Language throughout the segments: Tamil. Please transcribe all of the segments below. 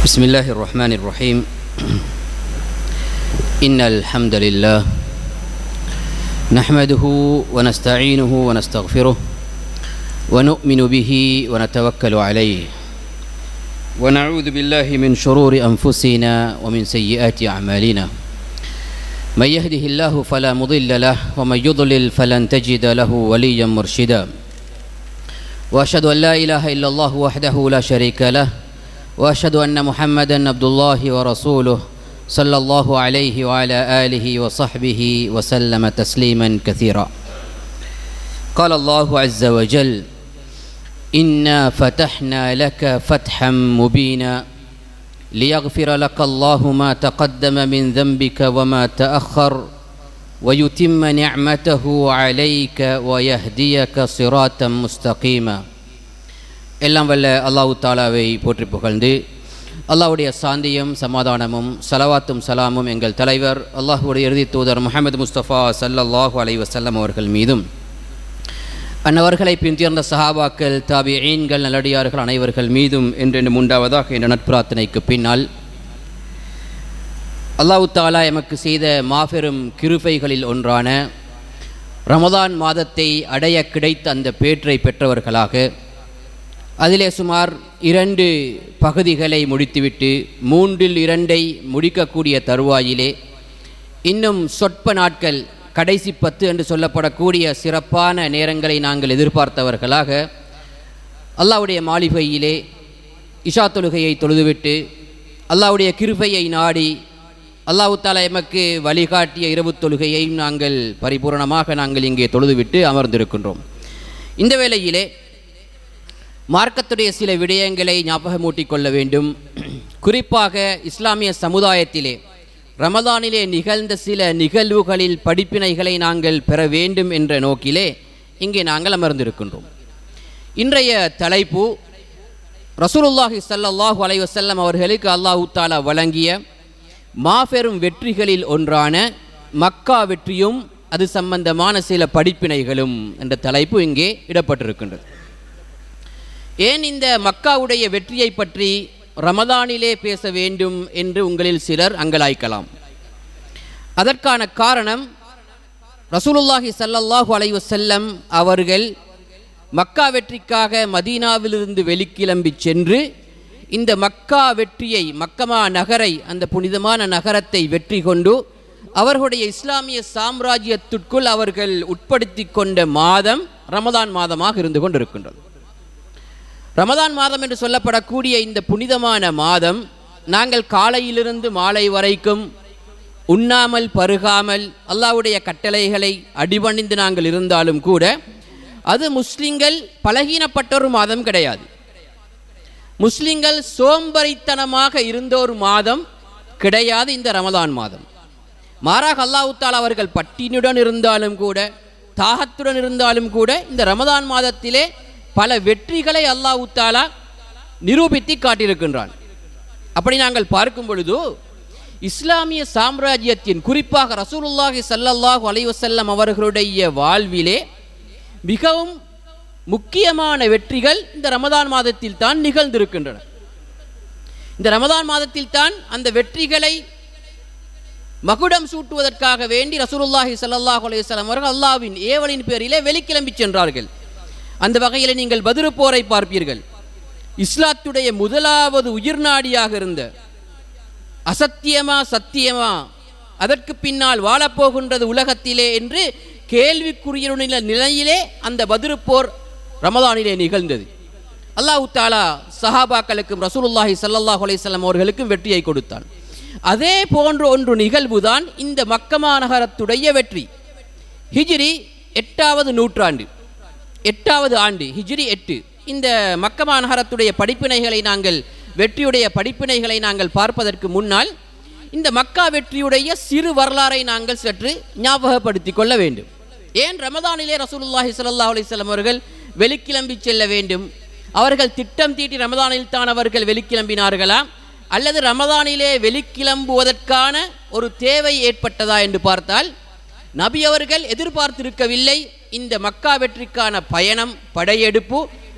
بسم الله الرحمن الرحيم إن الحمد لله نحمده ونستعينه ونستغفره ونؤمن به ونتوكل عليه ونعوذ بالله من شرور أنفسنا ومن سيئات أعمالنا من يهده الله فلا مضل له ومن يضلل فلن تجد له وليا مرشدا واشهد ان لا اله الا الله وحده لا شريك له واشهد ان محمدا عبد الله ورسوله صلى الله عليه وعلى اله وصحبه وسلم تسليما كثيرا قال الله عز وجل انا فتحنا لك فتحا مبينا ليغفر لك الله ما تقدم من ذنبك وما تاخر ويتم نعمته عليك ويهديك صراطا مستقيما எல்லாம் வல்ல அல்லாஹு தாலாவை போற்றி புகழ்ந்து அல்லாஹ்வுடைய சாந்தியும் சமாதானமும் சலவாத்தும் சலாமும் எங்கள் தலைவர் அல்லாஹுடைய இறுதி தூதர் முஹம்மது முஸ்தபா சல்லல்லாஹு அலைஹி வஸல்லம் அவர்கள் மீதும் அன்னவர்களை பின்தேர்ந்த சஹாபாக்கள் தாபியீன்கள் நல்லடியார்கள் அனைவர்கள் மீதும் என்றென்று உண்டாவதாக என்ற நட்பிரார்த்தனைக்கு பின்னால் அல்லாஹு தாலா எமக்கு செய்த மாபெரும் கிருபைகளில் ஒன்றான ரமதான் மாதத்தை அடைய கிடைத்த அந்த பேற்றை பெற்றவர்களாக அதிலே சுமார் இரண்டு பகுதிகளை முடித்துவிட்டு மூன்றில் இரண்டை முடிக்கக்கூடிய தருவாயிலே இன்னும் சொற்ப நாட்கள் கடைசி பத்து என்று சொல்லப்படக்கூடிய சிறப்பான நேரங்களை நாங்கள் எதிர்பார்த்தவர்களாக அல்லாவுடைய மாளிகையிலே இஷா தொழுகையை தொழுதுவிட்டு அல்லாவுடைய கிருபையை நாடி அல்லாஹு தாலா எமக்கு வழிகாட்டிய இரவு தொழுகையை நாங்கள் பரிபூரணமாக நாங்கள் இங்கே தொழுதுவிட்டு அமர்ந்திருக்கின்றோம் இந்த வேளையிலே மார்க்கத்துடைய சில விடயங்களை ஞாபகமூட்டிக் கொள்ள வேண்டும் குறிப்பாக இஸ்லாமிய சமுதாயத்திலே ரமதானிலே நிகழ்ந்த சில நிகழ்வுகளில் படிப்பினைகளை நாங்கள் பெற வேண்டும் என்ற நோக்கிலே இங்கே நாங்கள் அமர்ந்திருக்கின்றோம் இன்றைய தலைப்பு ரசூலுல்லாஹி சல்லாஹூ அலைவசல்லம் அவர்களுக்கு அல்லாஹூ தாலா வழங்கிய மாபெரும் வெற்றிகளில் ஒன்றான மக்கா வெற்றியும் அது சம்பந்தமான சில படிப்பினைகளும் என்ற தலைப்பு இங்கே இடப்பட்டிருக்கின்றது ஏன் இந்த மக்காவுடைய வெற்றியை பற்றி ரமதானிலே பேச வேண்டும் என்று உங்களில் சிலர் அங்கலாய்க்கலாம் அதற்கான காரணம் ரசூலுல்லாஹி சல்லல்லாஹு அலைவசல்லம் அவர்கள் மக்கா வெற்றிக்காக மதீனாவிலிருந்து வெளிக்கிளம்பி சென்று இந்த மக்கா வெற்றியை மக்கமா நகரை அந்த புனிதமான நகரத்தை வெற்றி கொண்டு அவர்களுடைய இஸ்லாமிய சாம்ராஜ்யத்திற்குள் அவர்கள் உட்படுத்தி கொண்ட மாதம் ரமதான் மாதமாக இருந்து கொண்டிருக்கின்றது ரமதான் மாதம் என்று சொல்லப்படக்கூடிய இந்த புனிதமான மாதம் நாங்கள் காலையிலிருந்து மாலை வரைக்கும் உண்ணாமல் பருகாமல் அல்லாவுடைய கட்டளைகளை அடிபணிந்து நாங்கள் இருந்தாலும் கூட அது முஸ்லிம்கள் பலகீனப்பட்ட ஒரு மாதம் கிடையாது முஸ்லிம்கள் சோம்பரித்தனமாக இருந்த ஒரு மாதம் கிடையாது இந்த ரமதான் மாதம் மாறாக அல்லாஹுத்தால் அவர்கள் பட்டினியுடன் இருந்தாலும் கூட தாகத்துடன் இருந்தாலும் கூட இந்த ரமதான் மாதத்திலே பல வெற்றிகளை அல்லாஹு தாலா நிரூபித்து காட்டியிருக்கின்றான் அப்படி நாங்கள் பார்க்கும் பொழுது இஸ்லாமிய சாம்ராஜ்யத்தின் குறிப்பாக ரசூலுல்லாஹி சல்லல்லாஹு அலைவசல்லம் அவர்களுடைய வாழ்விலே மிகவும் முக்கியமான வெற்றிகள் இந்த ரமதான் மாதத்தில் தான் நிகழ்ந்திருக்கின்றன இந்த ரமதான் மாதத்தில் தான் அந்த வெற்றிகளை மகுடம் சூட்டுவதற்காக வேண்டி ரசூலுல்லாஹி சல்லாஹ் அலையம் அவர்கள் அல்லாவின் ஏவலின் பேரிலே வெளிக்கிளம்பி சென்றார்கள் அந்த வகையில் நீங்கள் பதிரு போரை பார்ப்பீர்கள் இஸ்லாத்துடைய முதலாவது உயிர்நாடியாக இருந்த அசத்தியமா சத்தியமா அதற்கு பின்னால் வாழப்போகின்றது உலகத்திலே என்று கேள்விக்குரிய நிலையிலே அந்த பதிரு போர் ரமதானிலே நிகழ்ந்தது அல்லாஹு தாலா சஹாபாக்களுக்கும் ரசூலுல்லாஹி சல்லாஹ் அலையம் அவர்களுக்கும் வெற்றியை கொடுத்தான் அதே போன்ற ஒன்று நிகழ்வு தான் இந்த மக்கமா நகரத்துடைய வெற்றி ஹிஜ்ரி எட்டாவது நூற்றாண்டு எட்டாவது ஆண்டு ஹிஜ்ரி எட்டு இந்த மக்கமா நகரத்துடைய படிப்பினைகளை நாங்கள் வெற்றியுடைய படிப்பினைகளை நாங்கள் பார்ப்பதற்கு முன்னால் இந்த மக்கா வெற்றியுடைய சிறு வரலாறை நாங்கள் சற்று ஞாபகப்படுத்தி கொள்ள வேண்டும் ஏன் ரமதானிலே ரசூலுல்லாஹி சல்லா அலிஸ்லாம் அவர்கள் வெளிக்கிளம்பி செல்ல வேண்டும் அவர்கள் திட்டம் தீட்டி ரமதானில் தான் அவர்கள் வெளிக்கிளம்பினார்களா அல்லது ரமதானிலே வெளிக்கிளம்புவதற்கான ஒரு தேவை ஏற்பட்டதா என்று பார்த்தால் நபி அவர்கள் எதிர்பார்த்திருக்கவில்லை இந்த மக்கா வெற்றிக்கான பயணம் படையெடுப்பு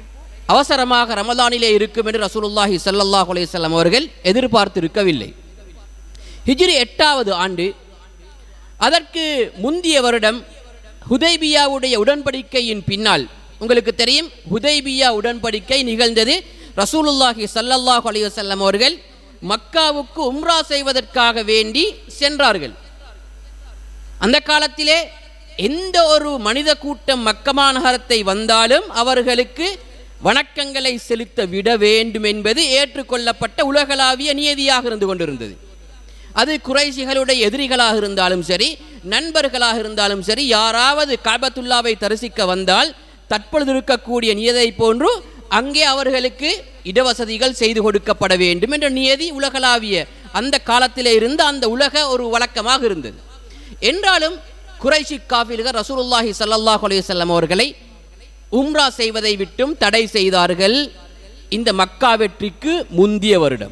அவசரமாக ரமலானிலே இருக்கும் என்று ரசூலுல்லாஹி ஸல்லல்லாஹு அலைஹி வஸல்லம் அவர்கள் எதிர்பார்த்திருக்கவில்லை ஹிஜ்ரி எட்டாவது ஆண்டு அதற்கு முந்திய வருடம் ஹுதைபியாவுடைய உடன்படிக்கையின் பின்னால் உங்களுக்கு தெரியும் ஹுதைபியா உடன்படிக்கை நிகழ்ந்தது ரசூலுல்லாஹி ஸல்லல்லாஹு அலைஹி வஸல்லம் அவர்கள் மக்காவுக்கு உம்ரா செய்வதற்காக வேண்டி சென்றார்கள் அந்த காலத்திலே எந்த ஒரு மனித கூட்டம் மக்கமா நகரத்தை வந்தாலும் அவர்களுக்கு வணக்கங்களை செலுத்த விட வேண்டும் என்பது ஏற்றுக்கொள்ளப்பட்ட உலகளாவிய நியதியாக இருந்து கொண்டிருந்தது அது குறைசிகளுடைய எதிரிகளாக இருந்தாலும் சரி நண்பர்களாக இருந்தாலும் சரி யாராவது காபத்துல்லாவை தரிசிக்க வந்தால் தற்பொழுது இருக்கக்கூடிய நியதை போன்று அங்கே அவர்களுக்கு இடவசதிகள் செய்து கொடுக்கப்பட வேண்டும் என்ற நியதி உலகளாவிய அந்த காலத்திலே இருந்த அந்த உலக ஒரு வழக்கமாக இருந்தது என்றாலும் குறைஷி காஃபில்கள் ரசூலுல்லாஹி ஸல்லல்லாஹு அலைஹி வஸல்லம் அவர்களை உம்ரா செய்வதை விட்டும் தடை செய்தார்கள் இந்த மக்கா வெற்றிக்கு முந்திய வருடம்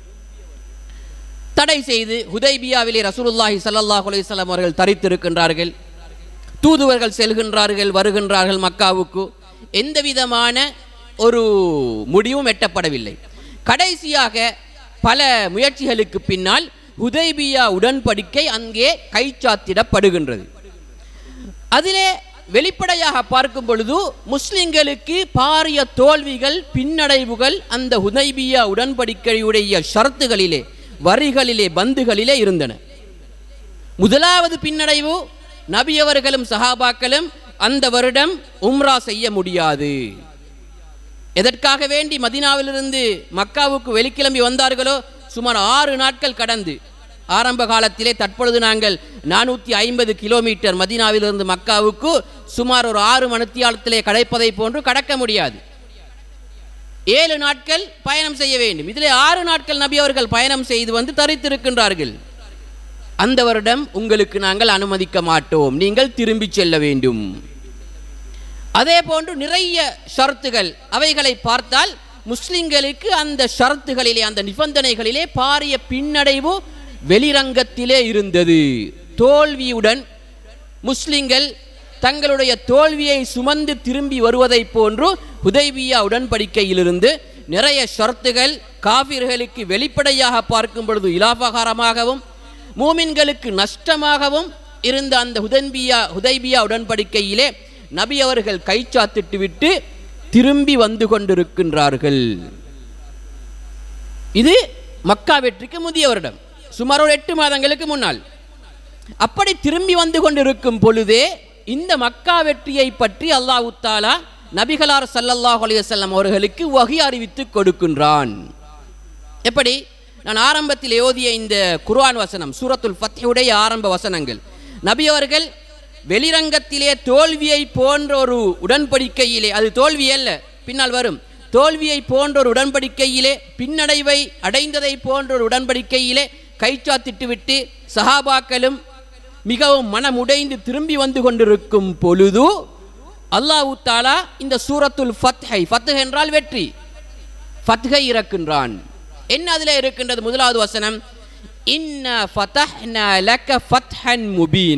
தடை செய்து ஹுதைபியாவிலே ரசூலுல்லாஹி ஸல்லல்லாஹு அலைஹி வஸல்லம் அவர்கள் தரித்திருக்கின்றார்கள் தூதுவர்கள் செல்கின்றார்கள் வருகின்றார்கள் மக்காவுக்கு எந்த விதமான ஒரு முடிவும் எட்டப்படவில்லை கடைசியாக பல முயற்சிகளுக்கு பின்னால் ஹுதைபியா உடன்படிக்கை அங்கே கைச்சாத்திடப்படுகின்றது அதிலே வெளிப்படையாக பார்க்கும் பொழுது முஸ்லிம்களுக்கு பாரிய தோல்விகள் பின்னடைவுகள் அந்த ஹுதைபியா உடன்படிக்கையுடைய ஷரத்துகளிலே வரிகளிலே பந்துகளிலே இருந்தன முதலாவது பின்னடைவு நபியவர்களும் சஹாபாக்களும் அந்த வருடம் உம்ரா செய்ய முடியாது எதற்காக வேண்டி மதினாவிலிருந்து மக்காவுக்கு வெளிக்கிளம்பி வந்தார்களோ சுமார் ஆறு நாட்கள் கடந்து ஆரம்ப காலத்திலே தற்பொழுது நாங்கள் நானூற்றி ஐம்பது கிலோமீட்டர் மதினாவிலிருந்து மக்காவுக்கு சுமார் ஒரு ஆறு மணித்தியாலத்திலே கடைப்பதை போன்று கடக்க முடியாது ஏழு நாட்கள் பயணம் செய்ய வேண்டும் இதிலே ஆறு நாட்கள் நபி அவர்கள் பயணம் செய்து வந்து தரித்திருக்கின்றார்கள் அந்த வருடம் உங்களுக்கு நாங்கள் அனுமதிக்க மாட்டோம் நீங்கள் திரும்பி செல்ல வேண்டும் அதே போன்று நிறைய ஷரத்துகள் அவைகளை பார்த்தால் முஸ்லிம்களுக்கு அந்த ஷரத்துகளிலே அந்த நிபந்தனைகளிலே பாரிய பின்னடைவு வெளிரங்கத்திலே இருந்தது தோல்வியுடன் முஸ்லிம்கள் தங்களுடைய தோல்வியை சுமந்து திரும்பி வருவதைப் போன்று ஹுதைபியா உடன்படிக்கையிலிருந்து நிறைய ஷரத்துகள் காபிர்களுக்கு வெளிப்படையாக பார்க்கும் பொழுது இலாபகாரமாகவும் மூமின்களுக்கு நஷ்டமாகவும் இருந்த அந்த ஹுதன்பியா ஹுதைபியா உடன்படிக்கையிலே நபி அவர்கள் கைச்சாத்திட்டு விட்டு திரும்பி வந்து கொண்டிருக்கின்றார்கள் இது மக்கா வெற்றிக்கு முதிய வருடம் சுமார் ஒரு எட்டு மாதங்களுக்கு முன்னால் அப்படி திரும்பி வந்து கொண்டிருக்கும் பொழுதே இந்த மக்கா வெற்றியை பற்றி அல்லாஹு தாலா நபிகளார் சல்லல்லாஹு அலைஹி வஸல்லம் அவர்களுக்கு வகி அறிவித்து கொடுக்கின்றான் எப்படி நான் ஆரம்பத்தில் ஓதிய இந்த குர்ஆன் வசனம் சூரத்துல் ஃபத்ஹுடைய ஆரம்ப வசனங்கள் நபி அவர்கள் வெளிரங்கத்திலே தோல்வியை போன்ற ஒரு உடன்படிக்கையிலே அது தோல்வி அல்ல பின்னால் வரும் தோல்வியை போன்ற ஒரு உடன்படிக்கையிலே பின்னடைவை அடைந்ததை போன்ற ஒரு உடன்படிக்கையிலே கைச்சாத்திட்டு விட்டு சஹாபாக்களும் மிகவும் மனமுடைந்து திரும்பி வந்து கொண்டிருக்கும் பொழுது அல்லாஹு தாலா இந்த சூரத்துல் ஃபத்ஹை ஃபத்ஹ் என்றால் வெற்றி ஃபத்ஹை இறக்கின்றான் என்ன அதில் இருக்கின்றது முதலாவது வசனம் இன்ன ஃபதஹ்னா லக ஃபத்ஹன் முபீன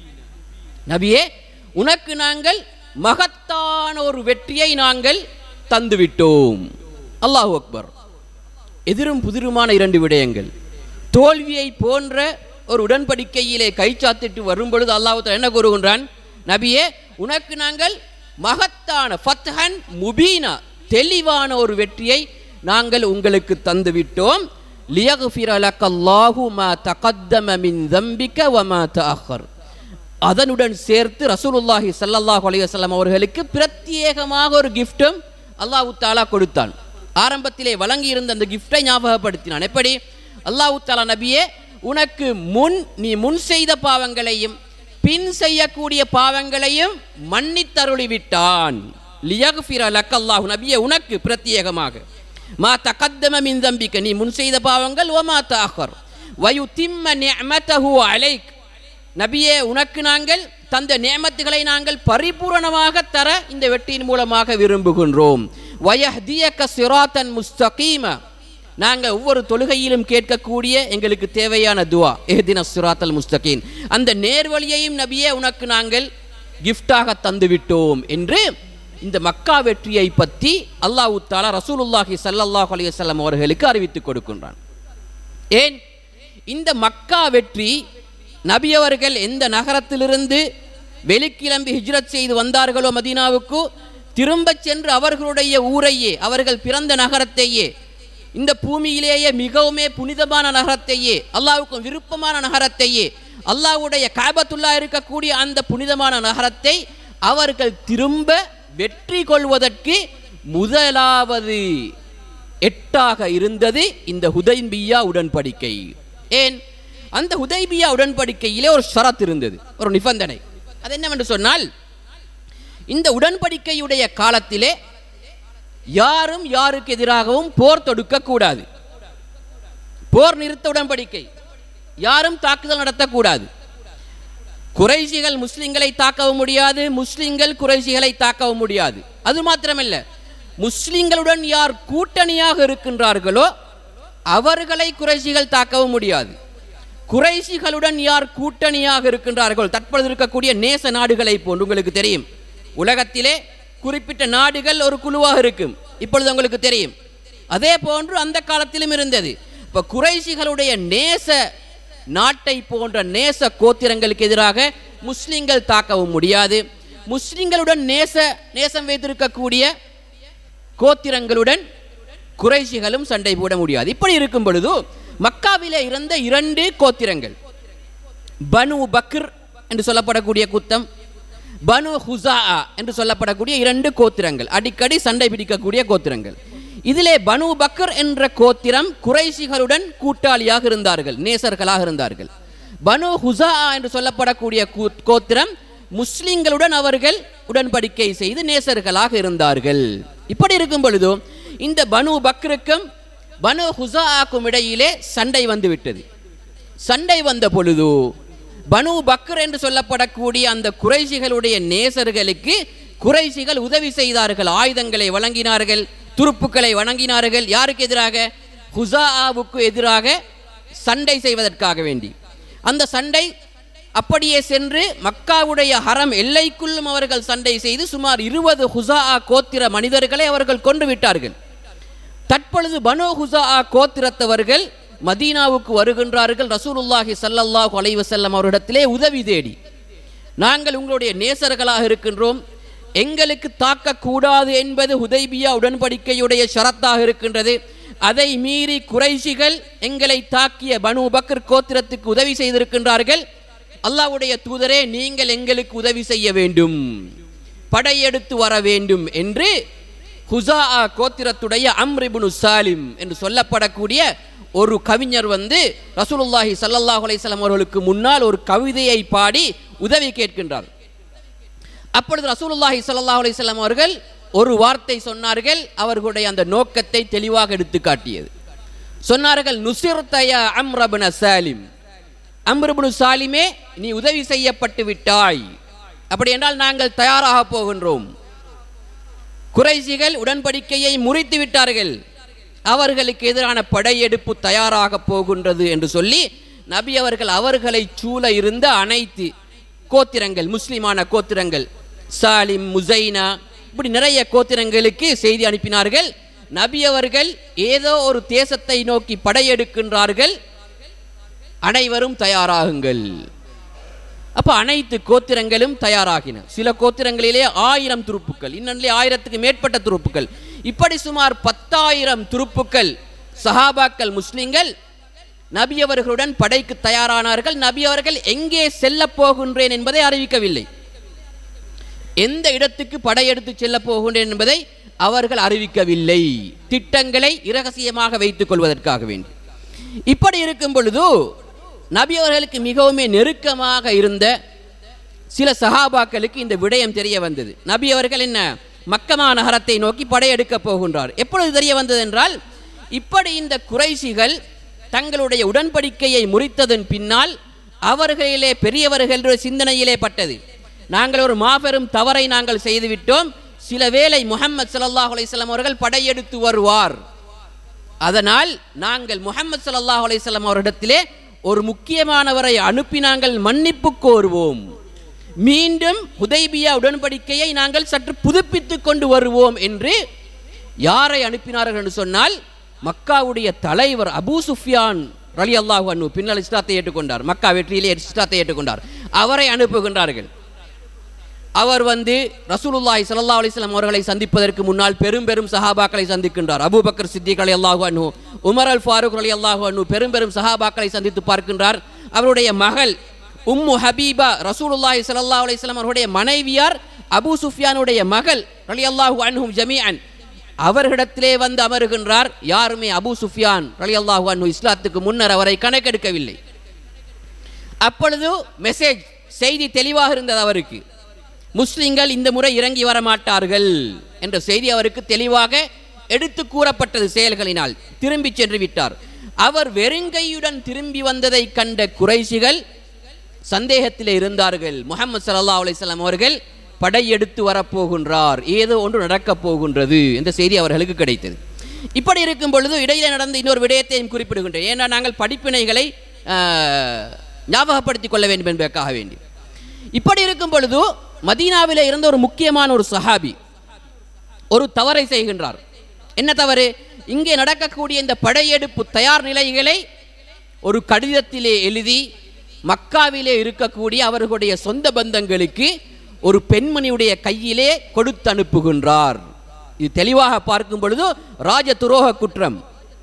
நபியே உனக்கு நாங்கள் மகத்தான ஒரு வெற்றியை நாங்கள் தந்துவிட்டோம் அல்லாஹு அக்பர் எதிரும் புதிருமான இரண்டு விடயங்கள் தோல்வியை போன்ற ஒரு உடன்படிக்கையிலே கைச்சாத்திட்டு வரும் பொழுது அல்லாஹு என்ன கூறுகின்றான் நபியே உனக்கு நாங்கள் மகத்தான ஃபத்ஹன் முபீனா தெளிவான ஒரு வெற்றியை நாங்கள் உங்களுக்கு தந்துவிட்டோம் லியகுஃபிர லக்கல்லாஹு மா தகத்தம மின் தம்பிக்க வ மா தஅخر அதனுடன் சேர்த்து ரசூலுல்லாஹி ஸல்லல்லாஹு அலைஹி வஸல்லம் அவர்களுக்கு பிரத்யேகமாக ஒரு கிஃப்ட்டும் அல்லாஹ் தாலா கொடுத்தான் ஆரம்பத்திலே வழங்கி இருந்த அந்த கிஃப்டை ஞாபகப்படுத்தினான் எப்படி அல்லாஹ் தாலா நபியே உனக்கு முன் நீ முன் செய்த பாவங்களையும் பின் செய்யக்கூடிய பாவங்களையும் மன்னித்தருளி விட்டான் லியகுஃபிர லக்கல்லாஹு நபியே உனக்கு பிரத்யேகமாக மா தகத்தம மின் தம்பிக்க நீ முன் செய்த பாவங்கள் ஓ மா தாஹர் வயுதிம்ம நிஅமதஹு அலைக் நபியே உனக்கு நாங்கள் தந்த நேமத்துகளை நாங்கள் பரிபூரணமாக தர இந்த வெற்றியின் மூலமாக விரும்புகின்றோம் வயஹ்தியக சிராத்தன் முஸ்தகீம நாங்கள் ஒவ்வொரு தொழுகையிலும் கேட்கக்கூடிய எங்களுக்கு தேவையான துவா எஹ்தின சிராத்தல் முஸ்தகீன் அந்த நேர்வழியையும் நபியே உனக்கு நாங்கள் கிஃப்டாக தந்து விட்டோம் என்று இந்த மக்கா வெற்றியை பற்றி அல்லாஹ் தாலா ரசூலுல்லாஹி ஸல்லல்லாஹு அலைஹி வஸல்லம் அவர்களுக்கு அறிவித்துக் கொடுக்கின்றான் ஏன் இந்த மக்கா வெற்றி நபி அவர்கள் எந்த நகரத்திலிருந்து வெளிக்கிளம்பி ஹிஜ்ரத் செய்து வந்தார்களோ மதீனாவுக்கு திரும்பச் சென்று அவர்களுடைய ஊரையே அவர்கள் பிறந்த நகரத்தையே இந்த பூமியிலேயே மிகவுமே புனிதமான நகரத்தையே அல்லாஹ்வுக்கு விருப்பமான நகரத்தையே அல்லாஹ்வுடைய காபத்துல்லா இருக்கக்கூடிய அந்த புனிதமான நகரத்தை அவர்கள் திரும்ப வெற்றி கொள்வதற்கு முதலாவது எட்டாக இருந்தது இந்த ஹுதைபியா உடன்படிக்கை ஏன் அந்த ஹுதைபியா உடன்படிக்கையிலே ஒரு ஷரத் இருந்தது ஒரு நிபந்தனை அது என்னவென்று சொன்னால் இந்த உடன்படிக்கையுடைய காலத்திலே யாரும் யாருக்கு எதிராகவும் போர் தொடுக்க கூடாது போர் நிறுத்த உடன்படிக்கை யாரும் தாக்குதல் நடத்தக்கூடாது குறைஷிகள் முஸ்லிம்களை தாக்கவும் முடியாது முஸ்லிம்கள் குறைஷிகளை தாக்கவும் முடியாது அது மாத்திரமல்ல முஸ்லிம்களுடன் யார் கூட்டணியாக இருக்கின்றார்களோ அவர்களை குறைஷிகள் தாக்கவும் முடியாது குறைஷிகளுடன் யார் கூட்டணியாக இருக்கின்றார்களோ தற்பொழுது இருக்கக்கூடிய நேச நாடுகளை போன்று உங்களுக்கு தெரியும் உலகத்திலே குறிப்பிட்ட நாடுகள் ஒரு குழுவாக இருக்கும் இப்பொழுது உங்களுக்கு தெரியும் அதே போன்று அந்த காலத்திலும் இருந்தது இப்போ குறைஷிகளுடைய நேச நாட்டை போன்ற நேச கோத்திரங்களுக்கு எதிராக முஸ்லிம்கள் தாக்கவும் முடியாது முஸ்லிம்களுடன் நேச நேசம் வைத்திருக்கக்கூடிய கோத்திரங்களுடன் குறைஷிகளும் சண்டை போட முடியாது இப்படி இருக்கும் பொழுது மக்காவிலே இருந்த இரண்டு கோத்திரங்கள் பனு பக்ர் என்று சொல்லப்படக்கூடிய குத்தம் பனு ஹுசா என்று சொல்லப்படக்கூடிய இரண்டு கோத்திரங்கள் அடிக்கடி சண்டை பிடிக்கக்கூடிய கோத்திரங்கள் இதிலே பனு பக்கர் என்ற கோத்திரம் குறைஷிகளுடன் கூட்டாளியாக இருந்தார்கள் நேசர்களாக இருந்தார்கள் பனு ஹுசா என்று சொல்லப்படக்கூடிய கூ- கோத்திரம் முஸ்லிம்களுடன் அவர்கள் உடன்படிக்கை செய்து நேசர்களாக இருந்தார்கள் இப்படி இருக்கும் பொழுது இந்த பனு பக்ருக்கும் பனு ஹுசாக்கும் இடையிலே சண்டை வந்து விட்டது சண்டை வந்த பொழுது பனு பக்ர் என்று சொல்லப்படக்கூடிய அந்த குறைஷிகளுடைய நேசர்களுக்கு குறைஷிகள் உதவி செய்தார்கள் ஆயுதங்களை வழங்கினார்கள் துருப்புக்களை வழங்கினார்கள் யாருக்கு எதிராக ஹுசாவுக்கு எதிராக சண்டை செய்வதற்காக வேண்டி அந்த சண்டை அப்படியே சென்று மக்காவுடைய ஹரம் எல்லைக்குள்ளும் அவர்கள் சண்டை செய்து சுமார் இருபது ஹுசா கோத்திர மனிதர்களை அவர்கள் கொண்டு விட்டார்கள் தற்பொழுது பனோ ஹுசா கோத்திரத்தவர்கள் மதீனாவுக்கு வருகின்றார்கள் ரசூலுல்லாஹி ஸல்லல்லாஹு அலைஹி வஸல்லம் அவரிடத்திலே உதவி தேடி நாங்கள் உங்களுடைய நேசர்களாக இருக்கின்றோம் எங்களுக்கு தாக்கக்கூடாது என்பது ஹுதைபியா உடன்படிக்கையுடைய ஷரத்தாக இருக்கின்றது அதை மீறி குறைஷிகள் எங்களை தாக்கிய பனு பக்கர் கோத்திரத்துக்கு உதவி செய்திருக்கின்றார்கள் அல்லாஹ்வுடைய தூதரே நீங்கள் எங்களுக்கு உதவி செய்ய வேண்டும் படையெடுத்து வர வேண்டும் என்று ஹுசா கோத்திரத்துடைய அம்ரிபுனு சாலிம் என்று சொல்லப்படக்கூடிய ஒரு கவிஞர் வந்து ரசூலுல்லாஹி ஸல்லல்லாஹு அலைஹி வஸல்லம் அவர்களுக்கு முன்னால் ஒரு கவிதையை பாடி உதவி கேட்கின்றார் அப்பொழுது ரசூலுல்லாஹி ஸல்லல்லாஹு அலைஹி வஸல்லம் அவர்கள் ஒரு வார்த்தை சொன்னார்கள் அவர்களுடைய அந்த நோக்கத்தை தெளிவாக எடுத்து காட்டியது சொன்னார்கள் நுசிர்தய அம்ரபுன சாலிம் அம்ருபுனு சாலிமே நீ உதவி செய்யப்பட்டு விட்டாய் அப்படி என்றால் நாங்கள் தயாராக போகின்றோம் குறைசிகள் உடன்படிக்கையை முறித்து விட்டார்கள் அவர்களுக்கு எதிரான படையெடுப்பு தயாராக போகின்றது என்று சொல்லி நபி அவர்கள் அவர்களை சூழ இருந்த அனைத்து கோத்திரங்கள் முஸ்லிமான கோத்திரங்கள் சாலிம் முசைனா இப்படி நிறைய கோத்திரங்களுக்கு செய்தி அனுப்பினார்கள் நபி அவர்கள் ஏதோ ஒரு தேசத்தை நோக்கி படையெடுக்கின்றார்கள் அனைவரும் தயாராகுங்கள் அப்ப அனைத்து கோத்திரங்களும் தயாராகின சில கோத்திரங்களிலே ஆயிரம் துருப்புக்கள் இன்னொன்றிலே ஆயிரத்துக்கு மேற்பட்ட துருப்புக்கள் இப்படி சுமார் பத்தாயிரம் துருப்புக்கள் சஹாபாக்கள் முஸ்லிம்கள் நபி அவர்களுடன் படைக்கு தயாரானார்கள் நபி அவர்கள் எங்கே செல்லப் போகின்றேன் என்பதை அறிவிக்கவில்லை எந்த இடத்துக்கு படையெடுத்து செல்லப் போகின்றேன் என்பதை அவர்கள் அறிவிக்கவில்லை திட்டங்களை இரகசியமாக வைத்துக் கொள்வதற்காக வேண்டி இப்படி இருக்கும் பொழுது நபி அவர்களுக்கு மிகவுமே நெருக்கமாக இருந்த சில சஹாபாக்களுக்கு இந்த விடயம் தெரிய வந்தது நபி அவர்கள் என்ன மக்கமா நகரத்தை நோக்கி படையெடுக்க போகின்றார் எப்பொழுது தெரிய வந்தது என்றால் இப்படி இந்த குறைசிகள் தங்களுடைய உடன்படிக்கையை முறித்ததன் பின்னால் அவர்களிலே பெரியவர்களுடைய சிந்தனையிலே பட்டது நாங்கள் ஒரு மாபெரும் தவறை நாங்கள் செய்துவிட்டோம் சில வேளை முஹம்மது ஸல்லல்லாஹு அலைஹி வஸல்லம் அவர்கள் படையெடுத்து வருவார் அதனால் நாங்கள் முஹம்மது ஸல்லல்லாஹு அலைஹி வஸல்லம் அவரிடத்திலே ஒரு முக்கியமானவரை அனுப்பி நாங்கள் மன்னிப்பு கோருவோம் மீண்டும் ஹுதைபியா உடன்படிக்கையை நாங்கள் சற்று புதுப்பித்துக் கொண்டு வருவோம் என்று யாரை அனுப்பினார்கள் என்று சொன்னால் மக்காவுடைய தலைவர் அபூ சுஃபியான் ரலி அல்லாஹு அனு பின்னால் இஸ்லாத்தை ஏற்றுக்கொண்டார் மக்கா வெற்றியிலே இஸ்லாத்தை ஏற்றுக்கொண்டார் அவரை அனுப்புகின்றார்கள் அவர் வந்து ரசூலுல்லாஹி ஸல்லல்லாஹு அலைஹி வஸல்லம் அவர்களை சந்திப்பதற்கு முன்னால் பெரும் பெரும் சஹாபாக்களை சந்திக்கின்றார் அபூபக்கர் சித்திக் ரலியல்லாஹு அன்ஹு உமர் அல் ஃபாரூக் ரலியல்லாஹு அன்ஹு பெரும் பெரும் சஹாபாக்களை சந்தித்து பார்க்கின்றார் அவருடைய மகள் உம்மு ஹபீபா ரசூலுல்லாஹி ஸல்லல்லாஹு அலைஹி வஸல்லம் அவருடைய மனைவியார் அபூ சுஃபியானுடைய மகள் ரலியல்லாஹு அன்ஹும் ஜமீஅன் அவர்களிடத்திலே வந்து அமருகின்றார் யாருமே அபூ சுஃபியான் ரலியல்லாஹு அன்ஹு இஸ்லாத்துக்கு முன்னர் அவரை கணக்கெடுக்கவில்லை அப்பொழுது மெசேஜ் செய்தி தெளிவாக இருந்தது அவருக்கு முஸ்லிம்கள் இந்த முறை இறங்கி வர மாட்டார்கள் என்ற செய்தி அவருக்கு தெளிவாக எடுத்து கூறப்பட்டது செயல்களினால் திரும்பி சென்று விட்டார் அவர் வெறுங்கையுடன் திரும்பி வந்ததை கண்ட குறைசிகள் சந்தேகத்திலே இருந்தார்கள் முகமது ஸல்லல்லாஹு அலைஹி வஸல்லம் அவர்கள் படையெடுத்து வரப்போகின்றார் ஏதோ ஒன்று நடக்கப் போகின்றது என்ற செய்தி அவர்களுக்கு கிடைத்தது இப்படி இருக்கும் பொழுது இடையில நடந்த இன்னொரு விடயத்தையும் குறிப்பிடுகின்றேன் ஏன்னா நாங்கள் படிப்பினைகளை ஆஹ், ஞாபகப்படுத்திக் கொள்ள வேண்டும் என்பதற்காக வேண்டி இப்படி இருக்கும் பொழுது மதீனாவிலே இருந்த ஒரு முக்கியமான ஒரு சஹாபி ஒரு தவறை செய்கின்றார் என்ன தவறு இங்கே நடக்கக்கூடிய இந்த படையெடுப்பு தயார் நிலைகளை ஒரு கடிதத்திலே எழுதி மக்காவிலே இருக்கக்கூடிய அவர்களுடைய சொந்த பந்தங்களுக்கு ஒரு பெண்மணியுடைய கையிலே கொடுத்து அனுப்புகின்றார் இது தெளிவாக பார்க்கும் பொழுது ராஜ துரோக குற்றம்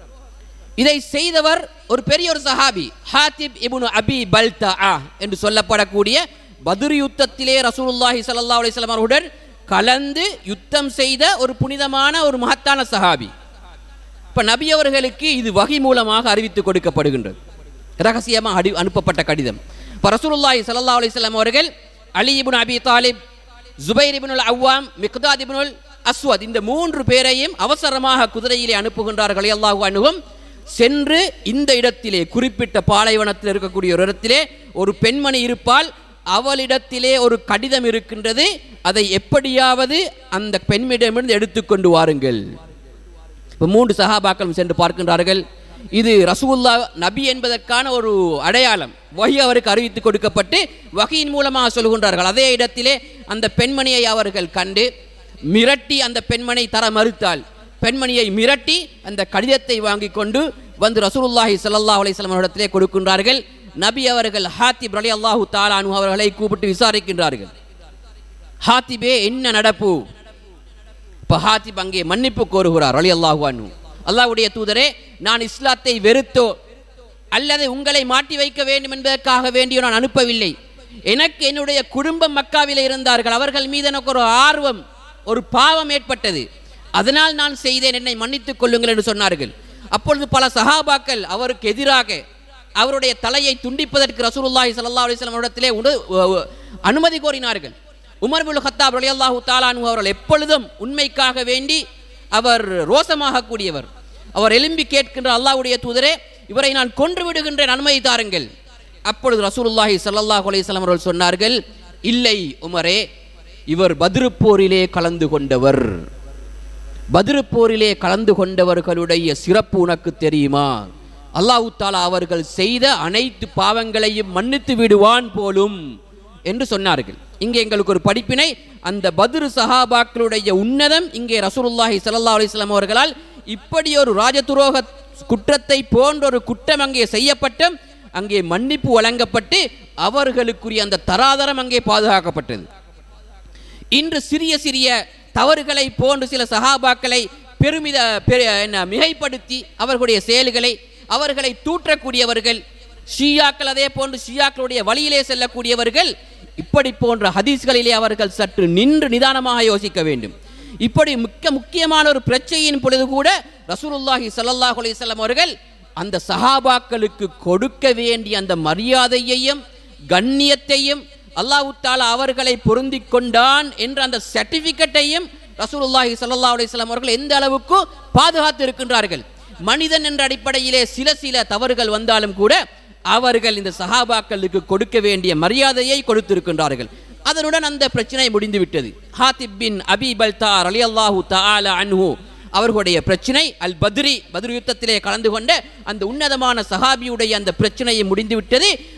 இதை செய்தவர் ஒரு பெரிய ஒரு சஹாபி ஹாத்திப் இப்னு அபி பல்தா என்று சொல்லப்படக்கூடிய பத்ர் யுத்தத்திலே ரசூலுல்லாஹி ஸல்லல்லாஹு அலைஹி வஸல்லம் அவர்களுடன் கலந்து யுத்தம் செய்த ஒரு புனிதமான ஒரு மகத்தான சஹாபி இப்ப நபி அவர்களுக்கு இது வகை மூலமாக அறிவித்து கொடுக்கப்படுகின்றது ரகசியமாக அடி அனுப்பப்பட்ட கடிதம் இப்போ ரசூலுல்லாஹி ஸல்லல்லாஹு அலைஹி வஸல்லம் அவர்கள் Ali ibn Abi Talib Zubair ibn al Awwam Miqdad ibn al Aswad இந்த மூன்று பேரையும் அவசரமாக குதிரையிலே அனுப்புகின்றார்கள் அல்லாஹு அனுகும் சென்று இந்த இடத்திலே குறிப்பிட்ட பாலைவனத்தில் இருக்கக்கூடிய ஒரு இடத்திலே ஒரு பெண்மணி இருப்பால் அவளிடத்திலே ஒரு கடிதம் இருக்கின்றது அதை எப்படியாவது அந்த பெண்மிடமிருந்து எடுத்துக்கொண்டு வாருங்கள் இப்போ மூன்று சஹாபாக்களும் சென்று பார்க்கின்றார்கள் இது ரசூல்லா நபி என்பதற்கான ஒரு அடையாளம் வகி அவருக்கு அறிவித்து கொடுக்கப்பட்டு வகையின் மூலமாக சொல்கின்றார்கள் அதே இடத்திலே அந்த பெண்மணியை அவர்கள் கண்டு மிரட்டி அந்த பெண்மணி தர மறுத்தாள் பெண்மணியை மிரட்டி அந்த கடிதத்தை வாங்கி கொண்டு வந்து ரசூலுல்லாஹி ஸல்லல்லாஹு அலைஹி வஸல்லம் இடத்திலே கொடுக்கின்றார்கள் நபி அவர்கள் ஹாத்திப் ரலி அல்லாஹு தாலானு அவர்களை கூப்பிட்டு விசாரிக்கின்றார்கள் ஹாத்திபே என்ன நடப்பு இப்போ ஹாத்திப் அங்கே மன்னிப்பு கோருகிறார் அலி அல்லாஹு அன்ஹு அல்லாஹ்வுடைய தூதரே நான் இஸ்லாத்தை வெறுத்தோ அல்லது உங்களை மாட்டி வைக்க வேண்டும் என்பதற்காக வேண்டியோ நான் அனுப்பவில்லை எனக்கு என்னுடைய குடும்பம் மக்காவிலே இருந்தார்கள் அவர்கள் மீது எனக்கு ஒரு ஆர்வம் ஒரு பாவம் ஏற்பட்டது அதனால் நான் செய்தேன் என்னை மன்னித்துக் கொள்ளுங்கள் என்று சொன்னார்கள் அப்பொழுது பல சஹாபாக்கள் அவருக்கு எதிராக அவருடைய தலையை துண்டிப்பதற்கு ரசூலுல்லாஹி ஸல்லல்லாஹு அலைஹி வஸல்லம் இடத்திலே உண- உ- உ- கோரினார்கள் உமர் பின் ஹத்தாப் ரலியல்லாஹு தாலானு அவர்கள் எப்பொழுதும் உண்மைக்காக வேண்டி அவர் ரோசமாக கூடியவர் அவர் எலும்பி கேட்கின்ற அல்லாஹ்வுடைய தூதரே இவரை நான் கொன்று விடுகின்றேன் அனுமதி தாருங்கள் அப்பொழுது ரசூலுல்லாஹி ஸல்லல்லாஹு அலைஹி வஸல்லம் அவர்கள் சொன்னார்கள் இல்லை உமரே இவர் பத்ரு போரிலே கலந்து கொண்டவர் பத்ரு போரிலே கலந்து கொண்டவர்களுடைய சிறப்பு உனக்கு தெரியுமா அல்லாஹ் தாலா அவர்கள் செய்த அனைத்து பாவங்களையும் மன்னித்து விடுவான் போலும் என்று சொன்னார்கள் இங்கே எங்களுக்கு ஒரு படிப்பினை அந்த பத்ரு சஹாபாக்களுடைய உன்னதம் இங்கே ரசூலுல்லாஹி ஸல்லல்லாஹு அலைஹி வஸல்லம் அவர்களால் இப்படி ஒரு ராஜதுரோக குற்றத்தை போன்ற ஒரு குற்றம் அங்கே செய்யப்பட்டும் அங்கே மன்னிப்பு வழங்கப்பட்டு அவர்களுக்குரிய அந்த தராதரம் அங்கே பாதுகாக்கப்பட்டது இன்று சிறிய சிறிய தவறுகளை போன்று சில சஹாபாக்களை பெருமித பெரு- என்ன மிகைப்படுத்தி அவர்களுடைய செயல்களை அவர்களை தூற்றக்கூடியவர்கள் ஷியாக்கள் அதே போன்று ஷியாக்களுடைய வழியிலே செல்லக்கூடியவர்கள் இப்படி போன்ற ஹதீஸ்களிலே அவர்கள் சற்று நின்று நிதானமாக யோசிக்க வேண்டும் இப்படி மிக்க முக்கியமான ஒரு பிரச்சனையின் பொழுது கூட ரசூலுல்லாஹி ஸல்லல்லாஹு அலைஹி வஸல்லம் அவர்கள் அந்த சஹாபாக்களுக்கு கொடுக்க வேண்டிய அந்த மரியாதையையும் கண்ணியத்தையும் அல்லாஹ் தாலா அவர்களை பொருந்திக் கொண்டான் என்ற அந்த சர்டிபிகேட்டையும் ரசூலுல்லாஹி ஸல்லல்லாஹு அலைஹி வஸல்லம் அவர்கள் எந்த அளவுக்கு பாதுகாத்து இருக்கின்றார்கள் மனிதன் என்ற அடிப்படையிலே சில சில தவறுகள் வந்தாலும் கூட அவர்கள் இந்த சஹாபாக்களுக்கு கொடுக்க வேண்டிய மரியாதையை கொடுத்திருக்கின்றார்கள் அதனுடன் அந்த பிரச்சனை முடிந்து விட்டது ஹாத்திப் பின் அபி பல்தா ரலியல்லாஹு தஆலா அன்ஹு அவர்களுடைய பிரச்சனை அல் பத்ரி பத்ரு யுத்தத்திலே கலந்து கொண்ட அந்த உன்னதமான சஹாபியுடைய அந்த பிரச்சனையை முடிந்துவிட்டது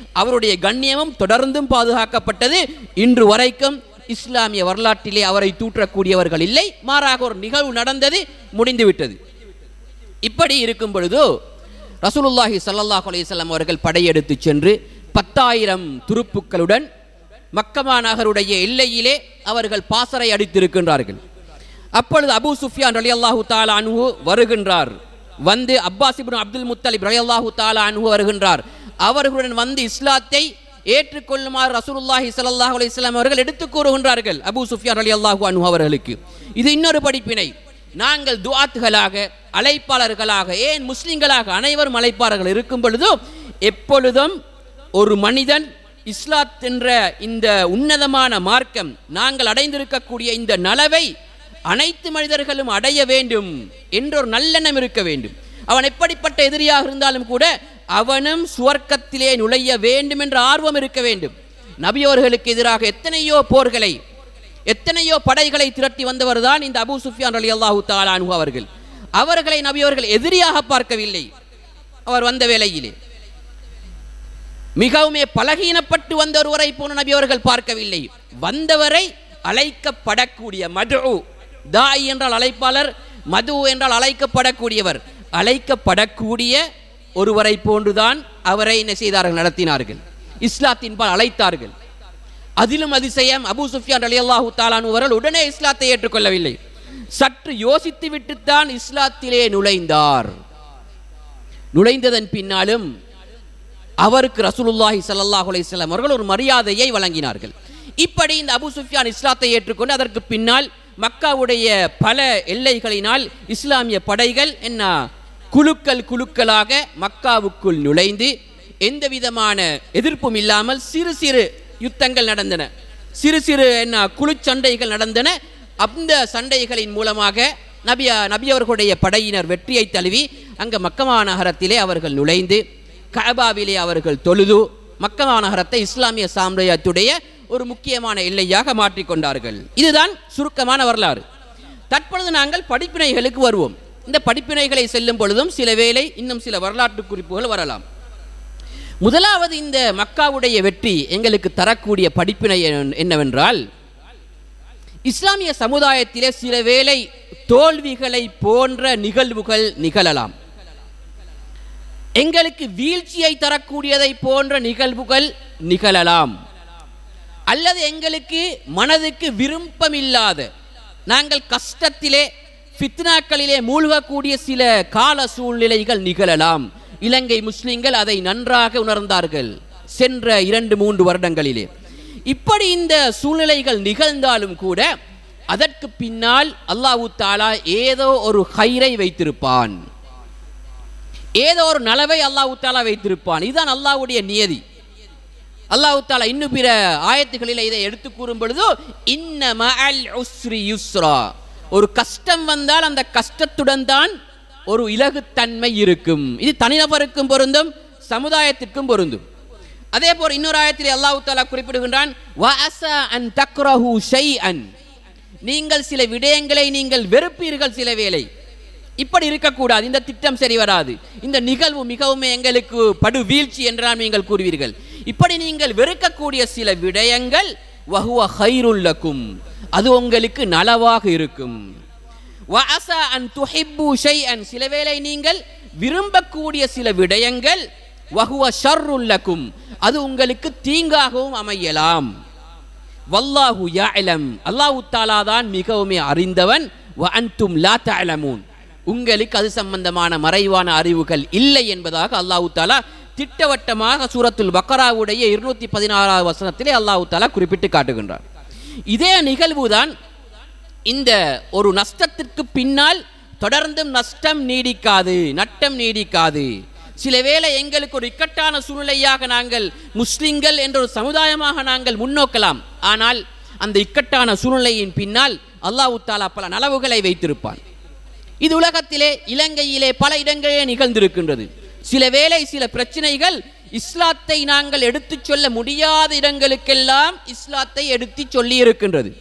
அவருடைய கண்ணியமும் தொடர்ந்தும் பாதுகாக்கப்பட்டது இன்று வரைக்கும் இஸ்லாமிய வரலாற்றிலே அவரை தூற்றக்கூடியவர்கள் இல்லை மாறாக ஒரு நிகழ்வு நடந்தது முடிந்துவிட்டது இப்படி இருக்கும் பொழுது ரசூலுல்லாஹி ஸல்லல்லாஹு அலைஹி வஸல்லம் அவர்கள் படையெடுத்து சென்று பத்தாயிரம் துருப்புக்களுடன் மக்கமா நகருடைய எல்லையிலே அவர்கள் பாசறை அடித்திருக்கின்றார்கள் அப்பொழுது அபூ சுஃபியான் ரலியல்லாஹு தஆலா அன்ஹு வருகின்றார் வந்து அப்பாஸ் இப்னு அப்துல் முத்தலிப் ரலியல்லாஹு தஆலா அன்ஹு வருகின்றார் அவர்களுடன் வந்து இஸ்லாத்தை ஏற்றுக்கொள்ளுமாறு ரசூலுல்லாஹி ஸல்லல்லாஹு அலைஹி வஸல்லம் அவர்கள் எடுத்து கூறுகின்றார்கள் அபூ சுஃபியான் ரலியல்லாஹு அன்ஹு அவர்களுக்கு இது இன்னொரு படிப்பினை நாங்கள் துஆத்துகளாக அழைப்பாளர்களாக ஏன் முஸ்லிம்களாக அனைவரும் அழைப்பாளர்கள் இருக்கும் பொழுதும் எப்பொழுதும் ஒரு மனிதன் இஸ்லாத் என்ற இந்த உன்னதமான மார்க்கம் நாங்கள் அடைந்திருக்கக்கூடிய இந்த நலவை அனைத்து மனிதர்களும் அடைய வேண்டும் என்ற ஒரு நல்லெண்ணம் இருக்க வேண்டும் அவன் எப்படிப்பட்ட எதிரியாக இருந்தாலும் கூட அவனும் சுவர்க்கத்திலே நுழைய வேண்டும் என்ற ஆர்வம் இருக்க வேண்டும் நபியோர்களுக்கு எதிராக எத்தனையோ போர்களை எத்தனையோ படைகளை திரட்டி வந்தவர் தான் இந்த அபூ சுஃபியான் அலி அல்லாஹூ தாலானு அவர்கள் அவர்களை நபியவர்கள் எதிரியாக பார்க்கவில்லை அவர் வந்த வேளையிலே மிகவுமே பலகீனப்பட்டு வந்த ஒருவரை போன நபி அவர்கள் பார்க்கவில்லை வந்தவரை அழைக்கப்படக்கூடிய மது தாய் என்றால் அழைப்பாளர் மது என்றால் அழைக்கப்படக்கூடியவர் அழைக்கப்படக்கூடிய ஒருவரை போன்றுதான் அவரை என்ன செய்தார்கள் நடத்தினார்கள் இஸ்லாத்தின்பால் அழைத்தார்கள் அதிலும் அதிசயம் அபூ சுஃபியான் அலி அல்லாஹூ தாலானுவர்கள் உடனே இஸ்லாத்தை ஏற்றுக்கொள்ளவில்லை சற்று யோசித்து விட்டுத்தான் இஸ்லாத்திலே நுழைந்தார் நுழைந்ததன் பின்னாலும் அவருக்கு ரசூலுல்லாஹி ஸல்லல்லாஹு அலைஹி வஸல்லம் அவர்கள் ஒரு மரியாதையை வழங்கினார்கள் இப்படி இந்த அபூ சுஃபியான் இஸ்லாத்தை ஏற்றுக்கொண்டு அதற்கு பின்னால் மக்காவுடைய பல எல்லைகளினால் இஸ்லாமிய படைகள் என்ன குழுக்கள் குழுக்களாக மக்காவுக்குள் நுழைந்து எந்த விதமான எதிர்ப்பும் இல்லாமல் சிறு சிறு யுத்தங்கள் நடந்தன சிறு சிறு என்ன குழு சண்டைகள் நடந்தன அந்த சண்டைகளின் மூலமாக நபி நபி அவர்களுடைய படையினர் வெற்றியை தழுவி அங்க மக்கமா நகரத்திலே அவர்கள் நுழைந்து கஅபாவிலே அவர்கள் தொழுது மக்கமா நகரத்தை இஸ்லாமிய சாம்ராஜ்யத்துடைய ஒரு முக்கியமான எல்லையாக மாற்றிக்கொண்டார்கள் இதுதான் சுருக்கமான வரலாறு தற்பொழுது நாங்கள் படிப்பினைகளுக்கு வருவோம் இந்த படிப்பினைகளை செல்லும் பொழுதும் சில வேளை இன்னும் சில வரலாற்று குறிப்புகள் வரலாம் முதலாவது இந்த மக்காவுடைய வெற்றி எங்களுக்கு தரக்கூடிய படிப்பினை என்ன- என்னவென்றால் இஸ்லாமிய சமுதாயத்திலே சில வேளை தோல்விகளை போன்ற நிகழ்வுகள் நிகழலாம் எங்களுக்கு வீழ்ச்சியை தரக்கூடியதை போன்ற நிகழ்வுகள் நிகழலாம் அல்லது எங்களுக்கு மனதுக்கு விருப்பமில்லாத நாங்கள் கஷ்டத்திலே ஃபித்னாக்களிலே மூழ்கக்கூடிய சில கால சூழ்நிலைகள் நிகழலாம் இலங்கை முஸ்லிம்கள் அதை நன்றாக உணர்ந்தார்கள் சென்ற இரண்டு மூன்று வருடங்களிலே இப்படி இந்த சூழ்நிலைகள் நிகழ்ந்தாலும் கூட அதற்கு பின்னால் அல்லாஹ் தாலா ஏதோ ஒரு ஹைரை வைத்திருப்பான் ஏதோ ஒரு நலவை அல்லாஹ் தாலா வைத்திருப்பான் இதுதான் அல்லாஹ்வுடைய நியதி அல்லாஹ் தாலா இன்னும் பிற ஆயத்துகளில் இதை எடுத்து கூறும் பொழுது இன்ன மஅல் உஸ்ரி யுஸ்ரா ஒரு கஷ்டம் வந்தால் அந்த கஷ்டத்துடன் தான் ஒரு இலகுத்தன்மை இருக்கும் இது தனிநபருக்கும் பொருந்தும் சமுதாயத்திற்கும் பொருந்தும் அதே போல் இன்னொரு ஆயத்தில் அல்லாஹ் தாலா குறிப்பிடுகின்றான் வஅஸா அன் தக்ரஹு ஷைஅன் நீங்கள் சில விடயங்களை நீங்கள் வெறுப்பீர்கள் சில வேளை இப்படி இருக்கக்கூடாது இந்த திட்டம் சரி வராது இந்த நிகழ்வு மிகவும் எங்களுக்கு படு வீழ்ச்சி என்றால் நீங்கள் கூறுவீர்கள் இப்படி நீங்கள் வெறுக்கக்கூடிய சில விடயங்கள் வஹுவ ஹைருல்லக்கும் அது உங்களுக்கு நலவாக இருக்கும் வஅஸா அன் துஹிப்பு ஷைஅன் சில வேளை நீங்கள் விரும்பக்கூடிய சில விடயங்கள் வஹுவ ஷர்ருல்லக்கும் அது உங்களுக்கு தீங்காகவும் அமையலாம் வல்லாஹு யாலம் அல்லாஹு தாலா தான் மிகவும் அறிந்தவன் வ அன்தும் லா தஅலமூன் உங்களுக்கு அது சம்பந்தமான மறைவான அறிவுகள் இல்லை என்பதாக அல்லாஹு தாலா திட்டவட்டமாக சூரத்துல் பக்கராவுடைய இருநூத்தி பதினாறாவது வசனத்திலே அல்லாஹு தாலா குறிப்பிட்டு காட்டுகின்றார் இதே நிகழ்வுதான் இந்த ஒரு நஷ்டத்திற்கு பின்னால் தொடர்ந்தும் நஷ்டம் நீடிக்காது நட்டம் நீடிக்காது சில வேளை எங்களுக்கு ஒரு இக்கட்டான சூழ்நிலையாக நாங்கள் முஸ்லிம்கள் என்ற ஒரு சமுதாயமாக நாங்கள் முன்னோக்கலாம் ஆனால் அந்த இக்கட்டான சூழ்நிலையின் பின்னால் அல்லாஹ் தாலா பல நலவுகளை வைத்திருப்பான் இது உலகத்திலே இலங்கையிலே பல இடங்களிலே நிகழ்ந்திருக்கின்றது சில வேளை சில பிரச்சனைகள் இஸ்லாத்தை நாங்கள் எடுத்துச் சொல்ல முடியாத இடங்களுக்கெல்லாம் இஸ்லாத்தை எடுத்துச் சொல்லி இருக்கின்றது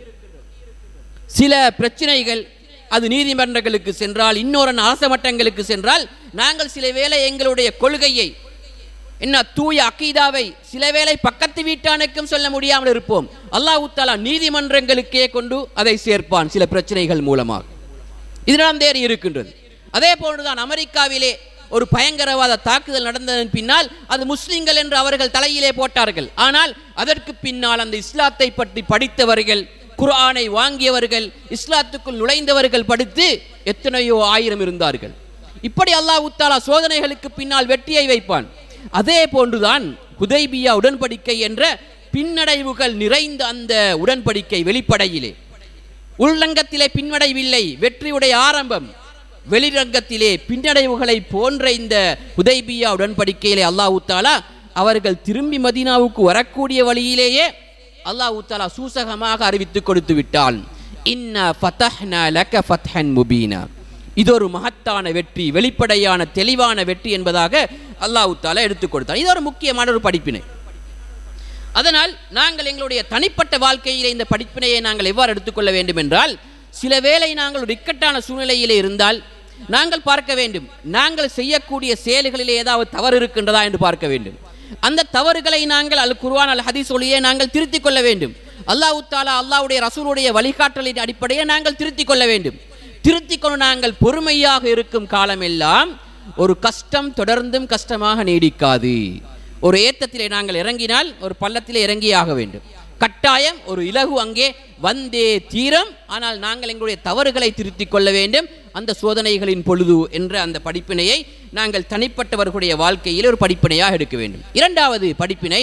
சில பிரச்சனைகள் அது நீதிமன்றங்களுக்கு சென்றால் இன்னொரு அரச மட்டங்களுக்கு சென்றால் நாங்கள் சில வேளை எங்களுடைய கொள்கையை என்ன தூய அக்கீதாவை சில வேளை பக்கத்து வீட்டானுக்கும் சொல்ல முடியாமல் இருப்போம் அல்லாஹ் தாலா நீதிமன்றங்களுக்கே கொண்டு அதை சேர்ப்பான் சில பிரச்சனைகள் மூலமாக இது நடந்தேறி இருக்கின்றது அதே போன்றுதான் அமெரிக்காவிலே ஒரு பயங்கரவாத தாக்குதல் நடந்ததன் பின்னால் அது முஸ்லிம்கள் என்று அவர்கள் தலையிலே போட்டார்கள் ஆனால் அதற்கு பின்னால் அந்த இஸ்லாத்தை பற்றி படித்தவர்கள் குர்ஆனை வாங்கியவர்கள் இஸ்லாத்துக்குள் நுழைந்தவர்கள் படித்து எத்தனையோ ஆயிரம் இருந்தார்கள் இப்படி அல்லாஹ் தாலா சோதனைகளுக்கு பின்னால் வெற்றியை வைப்பான் அதே போன்றுதான் ஹுதைபியா உடன்படிக்கை என்ற பின்னடைவுகள் நிறைந்த அந்த உடன்படிக்கை வெளிப்படையிலே உள்ரங்கத்திலே பின்னடைவில்லை வெற்றியுடைய ஆரம்பம் வெளிரங்கத்திலே பின்னடைவுகளை போன்ற இந்த உதைபியா உடன்படிக்கையிலே அல்லாஹ் தாலா அவர்கள் திரும்பி மதீனாவுக்கு வரக்கூடிய வழியிலேயே அல்லாஹ் தாலா சூசகமாக அறிவித்து கொடுத்து விட்டான் இன்ன ஃபதஹ்னா லக ஃபத்ஹன் முபீனா இது ஒரு மகத்தான வெற்றி வெளிப்படையான தெளிவான வெற்றி என்பதாக அல்லாஹ் தாலா எடுத்துக் கொடுத்தான் இது ஒரு முக்கியமான ஒரு படிப்பினை அதனால் நாங்கள் எங்களுடைய தனிப்பட்ட வாழ்க்கையிலே இந்த படிப்பினையை நாங்கள் எவ்வாறு எடுத்துக்கொள்ள வேண்டும் என்றால் சில வேளை நாங்கள் ஒரு இக்கட்டான சூழ்நிலையிலே இருந்தால் நாங்கள் பார்க்க வேண்டும் நாங்கள் செய்யக்கூடிய செயல்களிலே ஏதாவது தவறு இருக்கின்றதா என்று பார்க்க வேண்டும் அந்த தவறுகளை நாங்கள் அல் குர்ஆன் அல் ஹதீஸ் ஒளியே நாங்கள் திருத்திக் கொள்ள வேண்டும் அல்லாஹ் தாலா அல்லாஹ்வுடைய ரசூலுடைய வழிகாட்டலின் அடிப்படையை நாங்கள் திருத்திக் கொள்ள வேண்டும் திருத்திக் கொண்டு நாங்கள் பொறுமையாக இருக்கும் காலமெல்லாம் ஒரு கஷ்டம் தொடர்ந்தும் கஷ்டமாக நீடிக்காது ஒரு ஏத்தத்திலே நாங்கள் இறங்கினால் ஒரு பள்ளத்திலே இறங்கியாக வேண்டும் கட்டாயம் ஒரு இலகு அங்கே வந்தே தீரம் ஆனால் நாங்கள் எங்களுடைய தவறுகளை திருத்திக் கொள்ள வேண்டும் அந்த சோதனைகளின் பொழுது என்ற அந்த படிப்பினையை நாங்கள் தனிப்பட்டவர்களுடைய வாழ்க்கையில் ஒரு படிப்பினையாக எடுக்க வேண்டும் இரண்டாவது படிப்பினை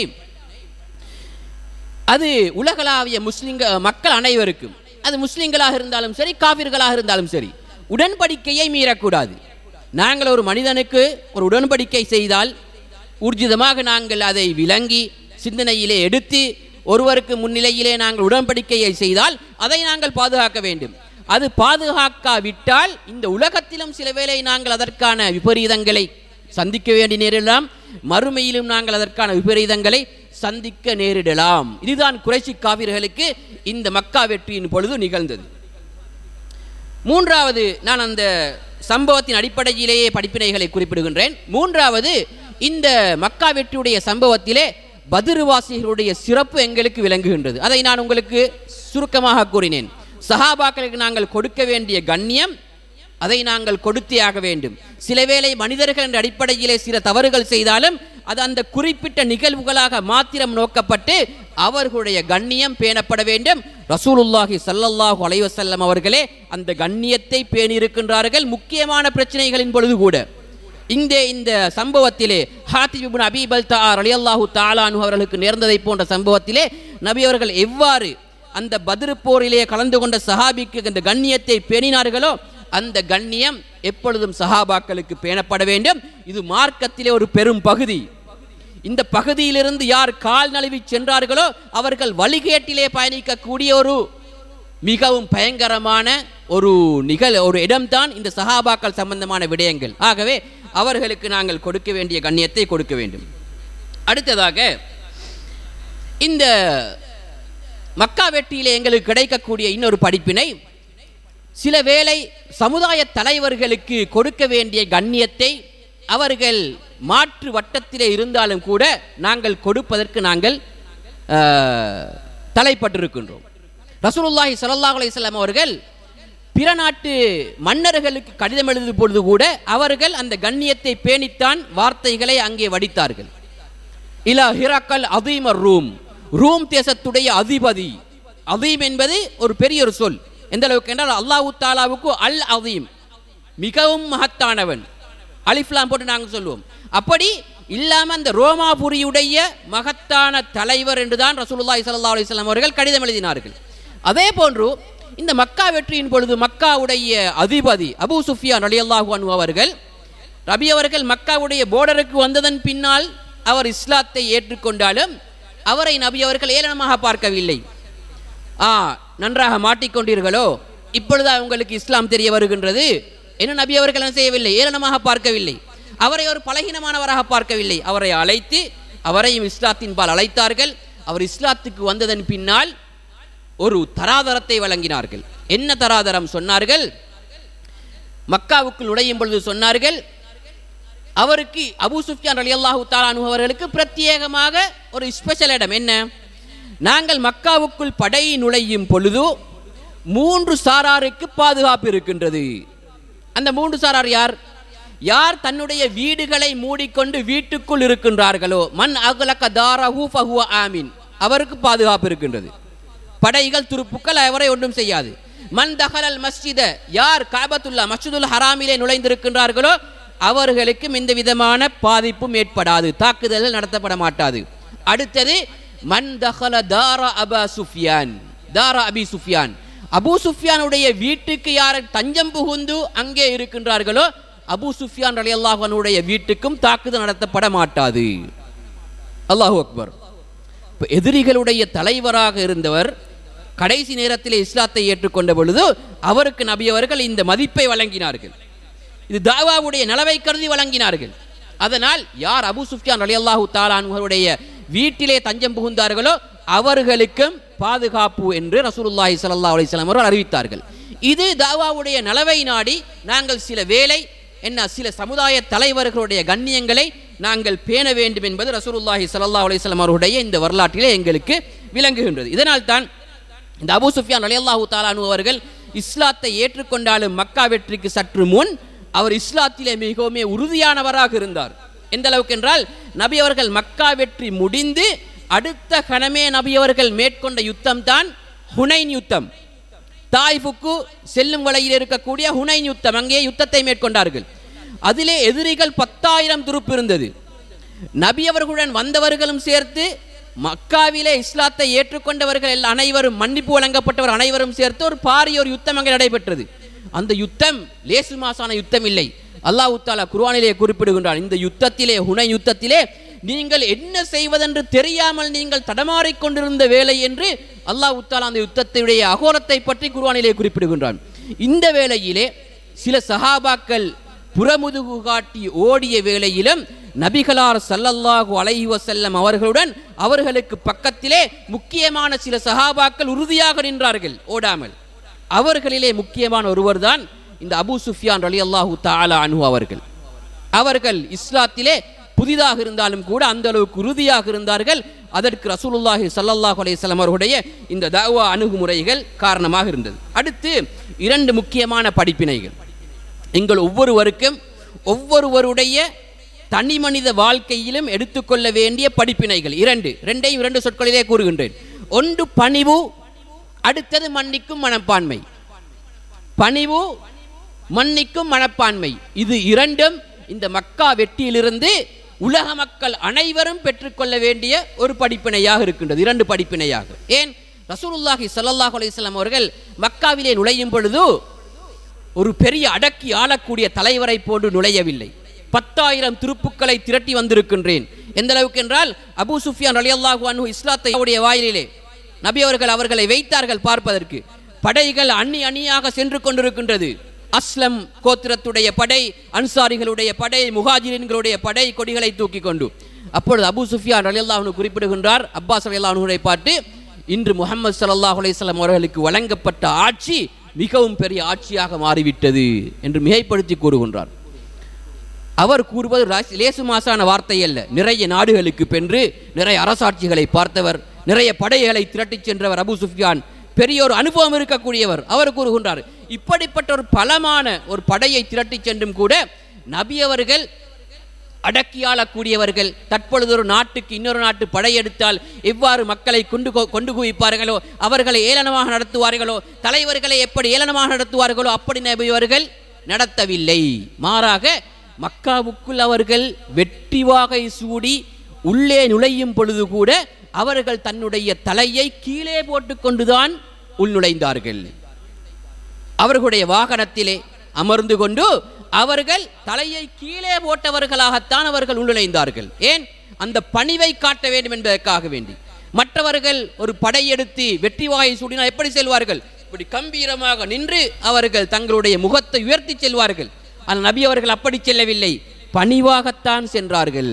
அது உலகளாவிய முஸ்லிங்க மக்கள் அனைவருக்கும் அது முஸ்லிம்களாக இருந்தாலும் சரி காவிர்களாக இருந்தாலும் சரி உடன்படிக்கையை மீறக்கூடாது நாங்கள் ஒரு மனிதனுக்கு ஒரு உடன்படிக்கை செய்தால் ஊர்ஜிதமாக நாங்கள் அதை விளங்கி சிந்தனையிலே எடுத்து ஒருவருக்கு முன்னிலையிலே நாங்கள் உடன்படிக்கையை செய்தால் அதை நாங்கள் பாதுகாக்க வேண்டும் அது பாதுகாக்காவிட்டால் இந்த உலகத்திலும் சில வேளை நாங்கள் அதற்கான விபரீதங்களை சந்திக்க வேண்டி நேரிடலாம் மறுமையிலும் நாங்கள் அதற்கான விபரீதங்களை சந்திக்க நேரிடலாம் இதுதான் குறைச்சி காவிர்களுக்கு இந்த மக்கா வெற்றியின் பொழுது நிகழ்ந்தது மூன்றாவது நான் அந்த சம்பவத்தின் அடிப்படையிலேயே படிப்பினைகளை குறிப்பிடுகின்றேன் மூன்றாவது இந்த மக்கா வெற்றியுடைய சம்பவத்திலே பதிருவாசிகளுடைய சிறப்பு எங்களுக்கு விளங்குகின்றது அதை நான் உங்களுக்கு சுருக்கமாக கூறினேன் சஹாபாக்களுக்கு நாங்கள் கொடுக்க வேண்டிய கண்ணியம் அதை நாங்கள் கொடுத்தே ஆக வேண்டும் சில வேளை மனிதர்கள் என்ற அடிப்படையிலே சில தவறுகள் செய்தாலும் அது அந்த குறிப்பிட்ட நிகழ்வுகளாக மாத்திரம் நோக்கப்பட்டு அவர்களுடைய கண்ணியம் பேணப்பட வேண்டும் ரசூலுல்லாஹி ஸல்லல்லாஹு அலைஹி வஸல்லம் அவர்களே அந்த கண்ணியத்தை பேணியிருக்கின்றார்கள் முக்கியமான பிரச்சனைகளின் பொழுது கூட இந்த இந்த சம்பவத்திலே ஹாத்திப் இப்னு அபீ பல்தா ரலியல்லாஹு தஆலானு அவர்களுக்கு நேர்ந்ததை போன்ற சம்பவத்திலே நபி அவர்கள் எவ்வாறு அந்த பத்ரு போரிலே கலந்து கொண்ட சஹாபிக்கு அந்த கண்ணியத்தை பேணினார்களோ அந்த கண்ணியம் எப்பொழுதும் சஹாபாக்களுக்கு பேணப்பட வேண்டும் இது மார்க்கத்திலே ஒரு பெரும் பகுதி இந்த பகுதியிலிருந்து யார் கால் நழுவி சென்றார்களோ அவர்கள் வழிகேட்டிலே பயணிக்கக்கூடிய ஒரு மிகவும் பயங்கரமான ஒரு நிகழ் ஒரு இடம்தான் இந்த சஹாபாக்கள் சம்பந்தமான விடயங்கள் ஆகவே அவர்களுக்கு நாங்கள் கொடுக்க வேண்டிய கண்ணியத்தை கொடுக்க வேண்டும் அடுத்ததாக இந்த மக்கா வெட்டியிலே எங்களுக்கு கிடைக்கக்கூடிய இன்னொரு படிப்பினை சில வேளை சமுதாய தலைவர்களுக்கு கொடுக்க வேண்டிய கண்ணியத்தை அவர்கள் மாற்று வட்டத்திலே இருந்தாலும் கூட நாங்கள் கொடுப்பதற்கு நாங்கள் ஆஹ், தலைப்பட்டிருக்கின்றோம் ரசூலுல்லாஹி ஸல்லல்லாஹு அலைஹி வஸல்லம் அவர்கள் பிற நாட்டு மன்னர்களுக்கு கடிதம் எழுதும் பொழுது கூட அவர்கள் அந்த கண்ணியத்தை பேணித்தான் வார்த்தைகளை அங்கே வடித்தார்கள் இலா ஹிரக்கல் அதீமர் ரூம் ரூம் தேசத்துடைய அதிபதி அதீம் என்பது ஒரு பெரிய ஒரு சொல் எந்த அளவுக்கு என்றால் அல்லாஹு தாலாவுக்கு அல் அதீம் மிகவும் மகத்தானவன் அலிஃப்லாம் போட்டு நாங்கள் சொல்லுவோம் அப்படி இல்லாம அந்த ரோமாபுரியுடைய மகத்தான தலைவர் என்றுதான் ரசூலுல்லாஹி ஸல்லல்லாஹு அலைஹி வஸல்லம் அவர்கள் கடிதம் எழுதினார்கள் அதே போன்று இந்த மக்கா வெற்றியின் பொழுது மக்காவுடைய அதிபதி அபூ சுஃபியான் ரலியல்லாஹு அன்ஹு அவர்கள் ரபி அவர்கள் மக்காவுடைய போர்டருக்கு வந்ததன் பின்னால் அவர் இஸ்லாத்தை ஏற்றுக்கொண்டாலும் அவரை நபி அவர்கள் ஏளனமாக பார்க்கவில்லை ஆ நன்றாக மாட்டிக்கொண்டீர்களோ இப்பொழுது உங்களுக்கு இஸ்லாம் தெரிய வருகின்றது என்ன நபி அவர்கள் என்ன செய்யவில்லை ஏளனமாக பார்க்கவில்லை அவரை ஒரு பலகீனமானவராக பார்க்கவில்லை அவரை அழைத்து அவரையும் இஸ்லாத்தின் பால் அழைத்தார்கள் அவர் இஸ்லாத்துக்கு வந்ததன் பின்னால் ஒரு தராதரத்தை வழங்கினார்கள் என்ன தராதரம் சொன்னார்கள் மக்காவுக்குள் நுழையும் பொழுது சொன்னார்கள் அவருக்கு அபூ சுஃப்யான் அலி அல்லாஹு தாலானு அவர்களுக்கு பிரத்யேகமாக ஒரு ஸ்பெஷல் இடம் என்ன நாங்கள் மக்காவுக்குள் படை நுழையும் பொழுது மூன்று சாராருக்கு பாதுகாப்பு இருக்கின்றது அந்த மூன்று சாரார் யார் யார் தன்னுடைய வீடுகளை மூடிக்கொண்டு வீட்டுக்குள் இருக்கின்றார்களோ மன் அகலக்க தாரஹு ஃபஹுவ ஆமீன் அவருக்கு பாதுகாப்பு இருக்கின்றது படைகள் துருப்புக்கள் அவரை ஒன்றும் செய்யாது மன் தஹலல் மஸ்ஜித யார் காபத்துல்லா மஸ்ஜிதுல் ஹராமிலே நுழைந்திருக்கின்றார்களோ அவர்களுக்கும் இந்த விதமான பாதிப்பும் ஏற்படாது தாக்குதல்கள் நடத்தப்பட மாட்டாது அடுத்தது மன் தஹல தாரா அபா சுஃபியான் தாரா அபி சுஃபியான் அபூ சுஃபியானுடைய வீட்டுக்கு யார் தஞ்சம் புகுந்து அங்கே இருக்கின்றார்களோ அபூ சுஃபியான் ரலியல்லாஹனுடைய வீட்டுக்கும் தாக்குதல் நடத்தப்பட மாட்டாது அல்லாஹு அக்பர் இப்ப எதிரிகளுடைய தலைவராக இருந்தவர் கடைசி நேரத்தில் இஸ்லாத்தை ஏற்றுக்கொண்ட பொழுது அவருக்கு நபி அவர்கள் இந்த மதிப்பை வழங்கினார்கள் இது தாவாவுடைய நலவை கருதி வழங்கினார்கள் அதனால் யார் அபு சுஃப்யான் ரலியல்லாஹு தாலான்களுடைய வீட்டிலே தஞ்சம் புகுந்தார்களோ அவர்களுக்கும் பாதுகாப்பு என்று ரசூலுல்லாஹி ஸல்லல்லாஹு அலைஹி வஸல்லம் அவர்கள் அறிவித்தார்கள் இது தாவாவுடைய நலவை நாடி நாங்கள் சில வேலை என்ன சில சமுதாய தலைவர்களுடைய கண்ணியங்களை நாங்கள் பேண வேண்டும் என்பது ரசூலுல்லாஹி ஸல்லல்லாஹு அலைஹி வஸல்லம் அவர்களுடைய இந்த வரலாற்றிலே எங்களுக்கு விளங்குகின்றது இதனால் தான் இந்த அபூ சுஃபியான் ரலியல்லாஹு தாலானு அவர்கள் இஸ்லாத்தை ஏற்றுக்கொண்டாலும் மக்கா வெற்றிக்கு சற்று முன் அவர் இஸ்லாத்திலே மிகவும் உறுதியானவராக இருந்தார் எந்த அளவுக்கு என்றால் நபி அவர்கள் மக்கா வெற்றி முடிந்து அடுத்த கணமே நபி அவர்கள் மேற்கொண்ட யுத்தம் தான் ஹுனைன் யுத்தம் தாய்ஃபுக்கு செல்லும் வழியில் இருக்கக்கூடிய ஹுனைன் யுத்தம் அங்கே யுத்தத்தை மேற்கொண்டார்கள் அதிலே எதிரிகள் பத்தாயிரம் துருப்பு இருந்தது நபி அவர்களுடன் வந்தவர்களும் சேர்த்து மக்காவிலே இஸ்லாத்தை ஏற்றுக்கொண்டவர்கள் எல்லாம் அனைவரும் மன்னிப்பு வழங்கப்பட்டவர் அனைவரும் சேர்த்து ஒரு பாரிய ஒரு யுத்தம் அங்கே நடைபெற்றது அந்த யுத்தம் லேசு மாசான யுத்தம் இல்லை அல்லாஹ் தாலா குர்ஆனிலே குறிப்பிடுகின்றான் இந்த யுத்தத்திலே ஹுனை யுத்தத்திலே நீங்கள் என்ன செய்வதென்று தெரியாமல் நீங்கள் தடமாறிக் கொண்டிருந்த வேலை என்று அல்லாஹ் தாலா அந்த யுத்தத்துடைய அகோரத்தை பற்றி குர்ஆனிலே குறிப்பிடுகின்றான் இந்த வேளையிலே சில சஹாபாக்கள் புறமுதுகு காட்டி ஓடிய வேளையிலும் நபிகளார் சல்லல்லாஹு அலைஹி வஸல்லம் அவர்களுடன் அவர்களுக்கு பக்கத்திலே முக்கியமான சில சஹாபாக்கள் உறுதியாக நின்றார்கள் ஓடாமல் அவர்களிலே முக்கியமான ஒருவர்தான் இந்த அபூ சுஃபியான் ரலியல்லாஹு தஆலா அன்ஹு அவர்கள் அவர்கள் இஸ்லாத்திலே புதிதாக இருந்தாலும் கூட அந்த அளவுக்கு உறுதியாக இருந்தார்கள் அதற்கு ரசூலுல்லாஹி ஸல்லல்லாஹு அலைஹி வஸல்லம் அவர்களுடைய இந்த தஅவா அணுகுமுறைகள் காரணமாக இருந்தது அடுத்து இரண்டு முக்கியமான படிப்பினைகள் எங்கள் ஒவ்வொருவருக்கும் ஒவ்வொருவருடைய தனி மனித வாழ்க்கையிலும் எடுத்துக்கொள்ள வேண்டிய படிப்பினைகள் இரண்டு ரெண்டையும் இரண்டு சொற்களிலே கூறுகின்றேன் ஒன்று பணிவு அடுத்தது மன்னிக்கும் மனப்பான்மை பணிவு மன்னிக்கும் மனப்பான்மை இது இரண்டும் இந்த மக்கா வெற்றியிலிருந்து உலக மக்கள் அனைவரும் பெற்றுக்கொள்ள வேண்டிய ஒரு படிப்பினையாக இருக்கின்றது இரண்டு படிப்பினையாக ஏன் ரசூலுல்லாஹி ஸல்லல்லாஹு அலைஹி வஸல்லம் அவர்கள் மக்காவிலே நுழையும் பொழுது ஒரு பெரிய அடக்கி ஆளக்கூடிய தலைவரை போன்று நுழையவில்லை பத்தாயிரம் திருப்புக்களை திரட்டி வந்திருக்கின்றேன் எந்த அளவுக்கு என்றால் அபூ சுஃபியான் ரலியல்லாஹு அன்ஹு இஸ்லாத்தை அவருடைய வாயிலே நபி அவர்கள் அவர்களை வைத்தார்கள் பார்ப்பதற்கு படைகள் அணி அணியாக சென்று கொண்டிருக்கின்றது அஸ்லம் கோத்திரத்துடைய படை அன்சாரிகளுடைய படை முஹாஜிரின்களுடைய படை கொடிகளை தூக்கி கொண்டு அப்பொழுது அபூ சுஃபியான் ரலியல்லாஹு குறிப்பிடுகின்றார் அப்பாஸ் ரலியல்லாஹுவை பார்த்து இன்று முகமது ஸல்லல்லாஹு அலைஹி வஸல்லம் அவர்களுக்கு வழங்கப்பட்ட ஆட்சி மிகவும் பெரிய ஆட்சியாக மாறிவிட்டது என்று மிகைப்படுத்தி கூறுகின்றார் அவர் கூறுவது ராசி- லேசு மாசான வார்த்தை அல்ல நிறைய நாடுகளுக்கு பென்று நிறைய அரசாட்சிகளை பார்த்தவர் நிறைய படைகளை திரட்டிச் சென்றவர் அபூ சுஃபியான் பெரிய ஒரு அனுபவம் இருக்கக்கூடியவர் அவர் கூறுகின்றார் இப்படிப்பட்ட ஒரு பலமான ஒரு படையை திரட்டிச் சென்றும் கூட நபி அவர்கள் அடக்கி ஆளக்கூடியவர்கள் தற்பொழுது ஒரு நாட்டுக்கு இன்னொரு நாட்டு படையெடுத்தால் எவ்வாறு மக்களை கொண்டு கொ- கொண்டு குவிப்பார்களோ அவர்களை ஏளனமாக நடத்துவார்களோ தலைவர்களை எப்படி ஏளனமாக நடத்துவார்களோ அப்படி நபி அவர்கள் நடத்தவில்லை மாறாக மக்காவுக்குள் அவர்கள் வெற்றி வாகை சூடி உள்ளே நுழையும் பொழுது கூட அவர்கள் தன்னுடைய தலையை கீழே போட்டுக்கொண்டுதான் உள்நுழைந்தார்கள் அவர்களுடைய வாகனத்திலே அமர்ந்து கொண்டு அவர்கள் தலையை கீழே போட்டவர்களாகத்தான் அவர்கள் உள்நுழைந்தார்கள் ஏன் அந்த பணிவை காட்ட வேண்டும் என்பதற்காக வேண்டி மற்றவர்கள் ஒரு படையெடுத்து வெற்றி வாயை சூடினால் எப்படி செல்வார்கள் இப்படி கம்பீரமாக நின்று அவர்கள் தங்களுடைய முகத்தை உயர்த்தி செல்வார்கள் ஆனால் நபி அவர்கள் அப்படி செல்லவில்லை பணிவாகத்தான் சென்றார்கள்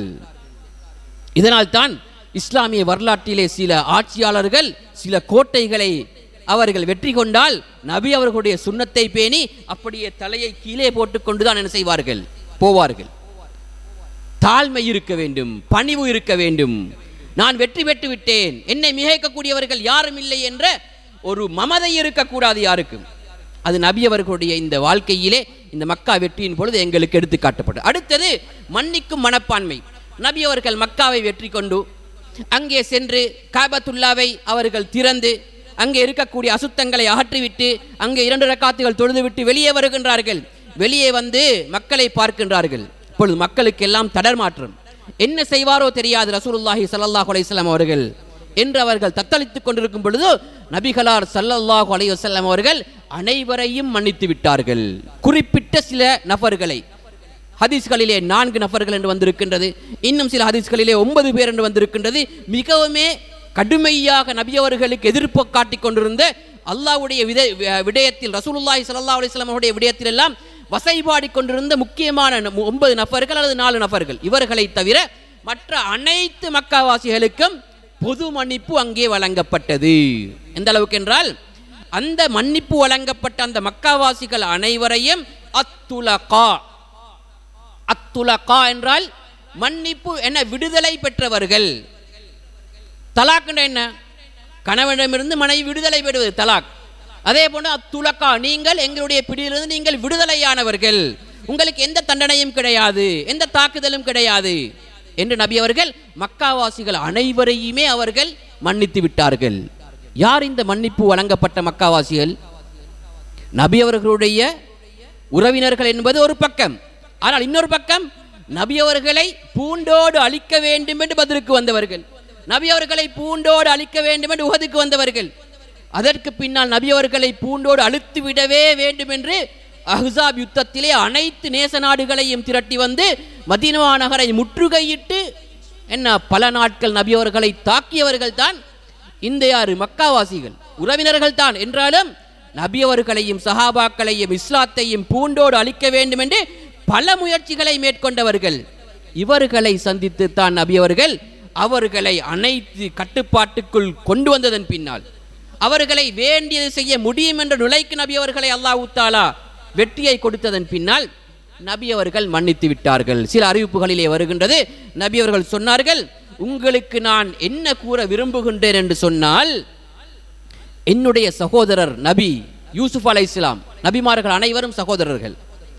இதனால் தான் இஸ்லாமிய வரலாற்றிலே சில ஆட்சியாளர்கள் சில கோட்டைகளை அவர்கள் வெற்றி கொண்டால் நபி அவர்களுடைய சுண்ணத்தை பேணி அப்படியே தலையை கீழே போட்டுக்கொண்டு தான் என்ன செய்வார்கள் போவார்கள் தாழ்மை இருக்க வேண்டும் பணிவு இருக்க வேண்டும் நான் வெற்றி பெற்று விட்டேன் என்னை மிகைக்கக்கூடியவர்கள் யாரும் இல்லை என்ற ஒரு மமதை இருக்கக்கூடாது யாருக்கும் அது நபி அவர்களுடைய இந்த வாழ்க்கையிலே இந்த மக்கா வெற்றியின் பொழுது எங்களுக்கு எடுத்து காட்டப்படும் அடுத்தது மன்னிக்கும் மனப்பான்மை நபி அவர்கள் மக்காவை வெற்றி கொண்டு அங்கே சென்று காபத்துல்லாவை அவர்கள் திறந்து அங்கே இருக்கக்கூடிய அசுத்தங்களை அகற்றிவிட்டு அங்கே இரண்டு ரக்காத்துகள் தொழுதுவிட்டு வெளியே வருகின்றார்கள் வெளியே வந்து மக்களை பார்க்கின்றார்கள் இப்பொழுது மக்களுக்கெல்லாம் தடர்மாற்றம் என்ன செய்வாரோ தெரியாது ரசூலுல்லாஹி ஸல்லல்லாஹு அலைஹி வஸல்லம் அவர்கள் என்று அவர்கள் தத்தளித்துக் கொண்டிருக்கும் பொழுது நபிகளார் ஸல்லல்லாஹு அலைஹி வஸல்லம் அவர்கள் அனைவரையும் மன்னித்து விட்டார்கள் குறிப்பிட்ட சில நபர்களை ஹதீஸ்களிலே நான்கு நபர்கள் என்று வந்திருக்கின்றது இன்னும் சில ஹதீஸ்களிலே ஒன்பது பேர் என்று வந்திருக்கின்றது மிகவுமே கடுமையாக நபி அவர்களுக்கு எதிர்ப்பு காட்டிக் கொண்டிருந்த அல்லாஹ்வுடைய வித விடயத்தில் ரசூலுல்லாஹி ஸல்லல்லாஹு அலைஹி வஸல்லம் அவருடைய விடயத்தில் எல்லாம் வசைபாடி கொண்டிருந்த முக்கியமான ந- ஒன்பது நபர்கள் அல்லது நாலு நபர்கள் இவர்களை தவிர மற்ற அனைத்து மக்காவாசிகளுக்கும் பொது மன்னிப்பு அங்கே வழங்கப்பட்டது எந்த அளவுக்கு என்றால் அந்த மன்னிப்பு வழங்கப்பட்ட அந்த மக்காவாசிகள் அனைவரையும் அத்துலகா அத்துலகா என்றால் மன்னிப்பு என விடுதலை பெற்றவர்கள் தலாக் என்ற என்ன கணவனிடமிருந்து மனைவி விடுதலை பெறுவது தலாக் அதே போன்று அத்துலக்கா நீங்கள் எங்களுடைய பிடியிலிருந்து நீங்கள் விடுதலையானவர்கள் உங்களுக்கு எந்த தண்டனையும் கிடையாது எந்த தாக்குதலும் கிடையாது என்று நபி அவர்கள் மக்காவாசிகள் அனைவரையுமே அவர்கள் மன்னித்து விட்டார்கள் யார் இந்த மன்னிப்பு வழங்கப்பட்ட மக்காவாசிகள் நபி அவர்களுடைய உறவினர்கள் என்பது ஒரு பக்கம் ஆனால் இன்னொரு பக்கம் நபி அவர்களை பூண்டோடு அழிக்க வேண்டும் என்று பதிலுக்கு வந்தவர்கள் நபி அவர்களை பூண்டோடு அழிக்க வேண்டும் என்று உகதுக்கு வந்தவர்கள் அதற்கு பின்னால் நபி அவர்களை பூண்டோடு அழுத்து விடவே வேண்டும் என்று அஹ்ஸாப் யுத்தத்திலே அனைத்து நேச நாடுகளையும் திரட்டி வந்து மதீனா நகரை முற்றுகையிட்டு என்ன பல நாட்கள் நபி அவர்களை தாக்கியவர்கள் தான் இந்த யாரு மக்காவாசிகள் உறவினர்கள் தான் என்றாலும் நபி அவர்களையும் சஹாபாக்களையும் இஸ்லாத்தையும் பூண்டோடு அழிக்க வேண்டும் என்று பல முயற்சிகளை மேற்கொண்டவர்கள் இவர்களை சந்தித்து தான் நபி அவர்கள் அவர்களை அனைத்து கட்டுப்பாட்டுக்குள் கொண்டு வந்ததன் பின்னால் அவர்களை வேண்டியது செய்ய முடியும் என்ற நிலைக்கு நபி அவர்களை அல்லாஹ் தாலா வெற்றியை கொடுத்ததன் பின்னால் நபி அவர்கள் மன்னித்து விட்டார்கள் சில அறிவிப்புகளிலே வருகின்றது நபி அவர்கள் சொன்னார்கள் உங்களுக்கு நான் என்ன கூற விரும்புகின்றேன் என்று சொன்னால் என்னுடைய சகோதரர் நபி யூசுப் அலை இஸ்லாம் நபிமார்கள் அனைவரும் சகோதரர்கள்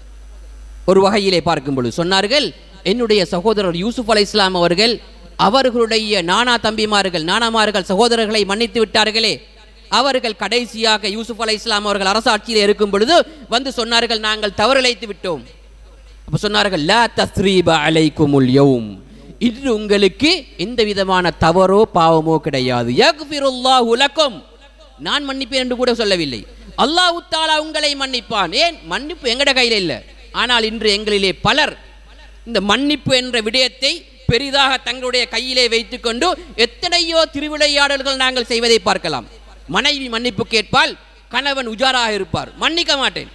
ஒரு வகையிலே பார்க்கும் பொழுது சொன்னார்கள் என்னுடைய சகோதரர் யூசுப் அலை இஸ்லாம் அவர்கள் அவர்களுடைய நானா தம்பிமார்கள் நானாமார்கள் சகோதரர்களை மன்னித்து விட்டார்களே அவர்கள் கடைசியாக யூசுப் அலை இஸ்லாம் அவர்கள் அரசாட்சியில் இருக்கும் பொழுது வந்து சொன்னார்கள் நாங்கள் தவறிழைத்து விட்டோம் அப்ப சொன்னார்கள் லா தஸ்ரீப அலைக்குமுல் யௌம் இன்று உங்களுக்கு எந்த விதமான தவறோ பாவமோ கிடையாது யக்ஃபிருல்லாஹு லக்கும் நான் மன்னிப்பேன் என்று கூட சொல்லவில்லை அல்லாஹ் தாலா உங்களை மன்னிப்பான் ஏன் மன்னிப்பு எங்கட கையில் இல்லை ஆனால் இன்று எங்களிலே பலர் இந்த மன்னிப்பு என்ற விடயத்தை பெரிதாக தங்களுடைய கையிலே வைத்துக்கொண்டு எத்தனையோ திருவிளையாடல்கள் நாங்கள் செய்வதை பார்க்கலாம் மனைவி மன்னிப்பு கேட்பால் கணவன் உஜாராக இருப்பார் மன்னிக்க மாட்டேன்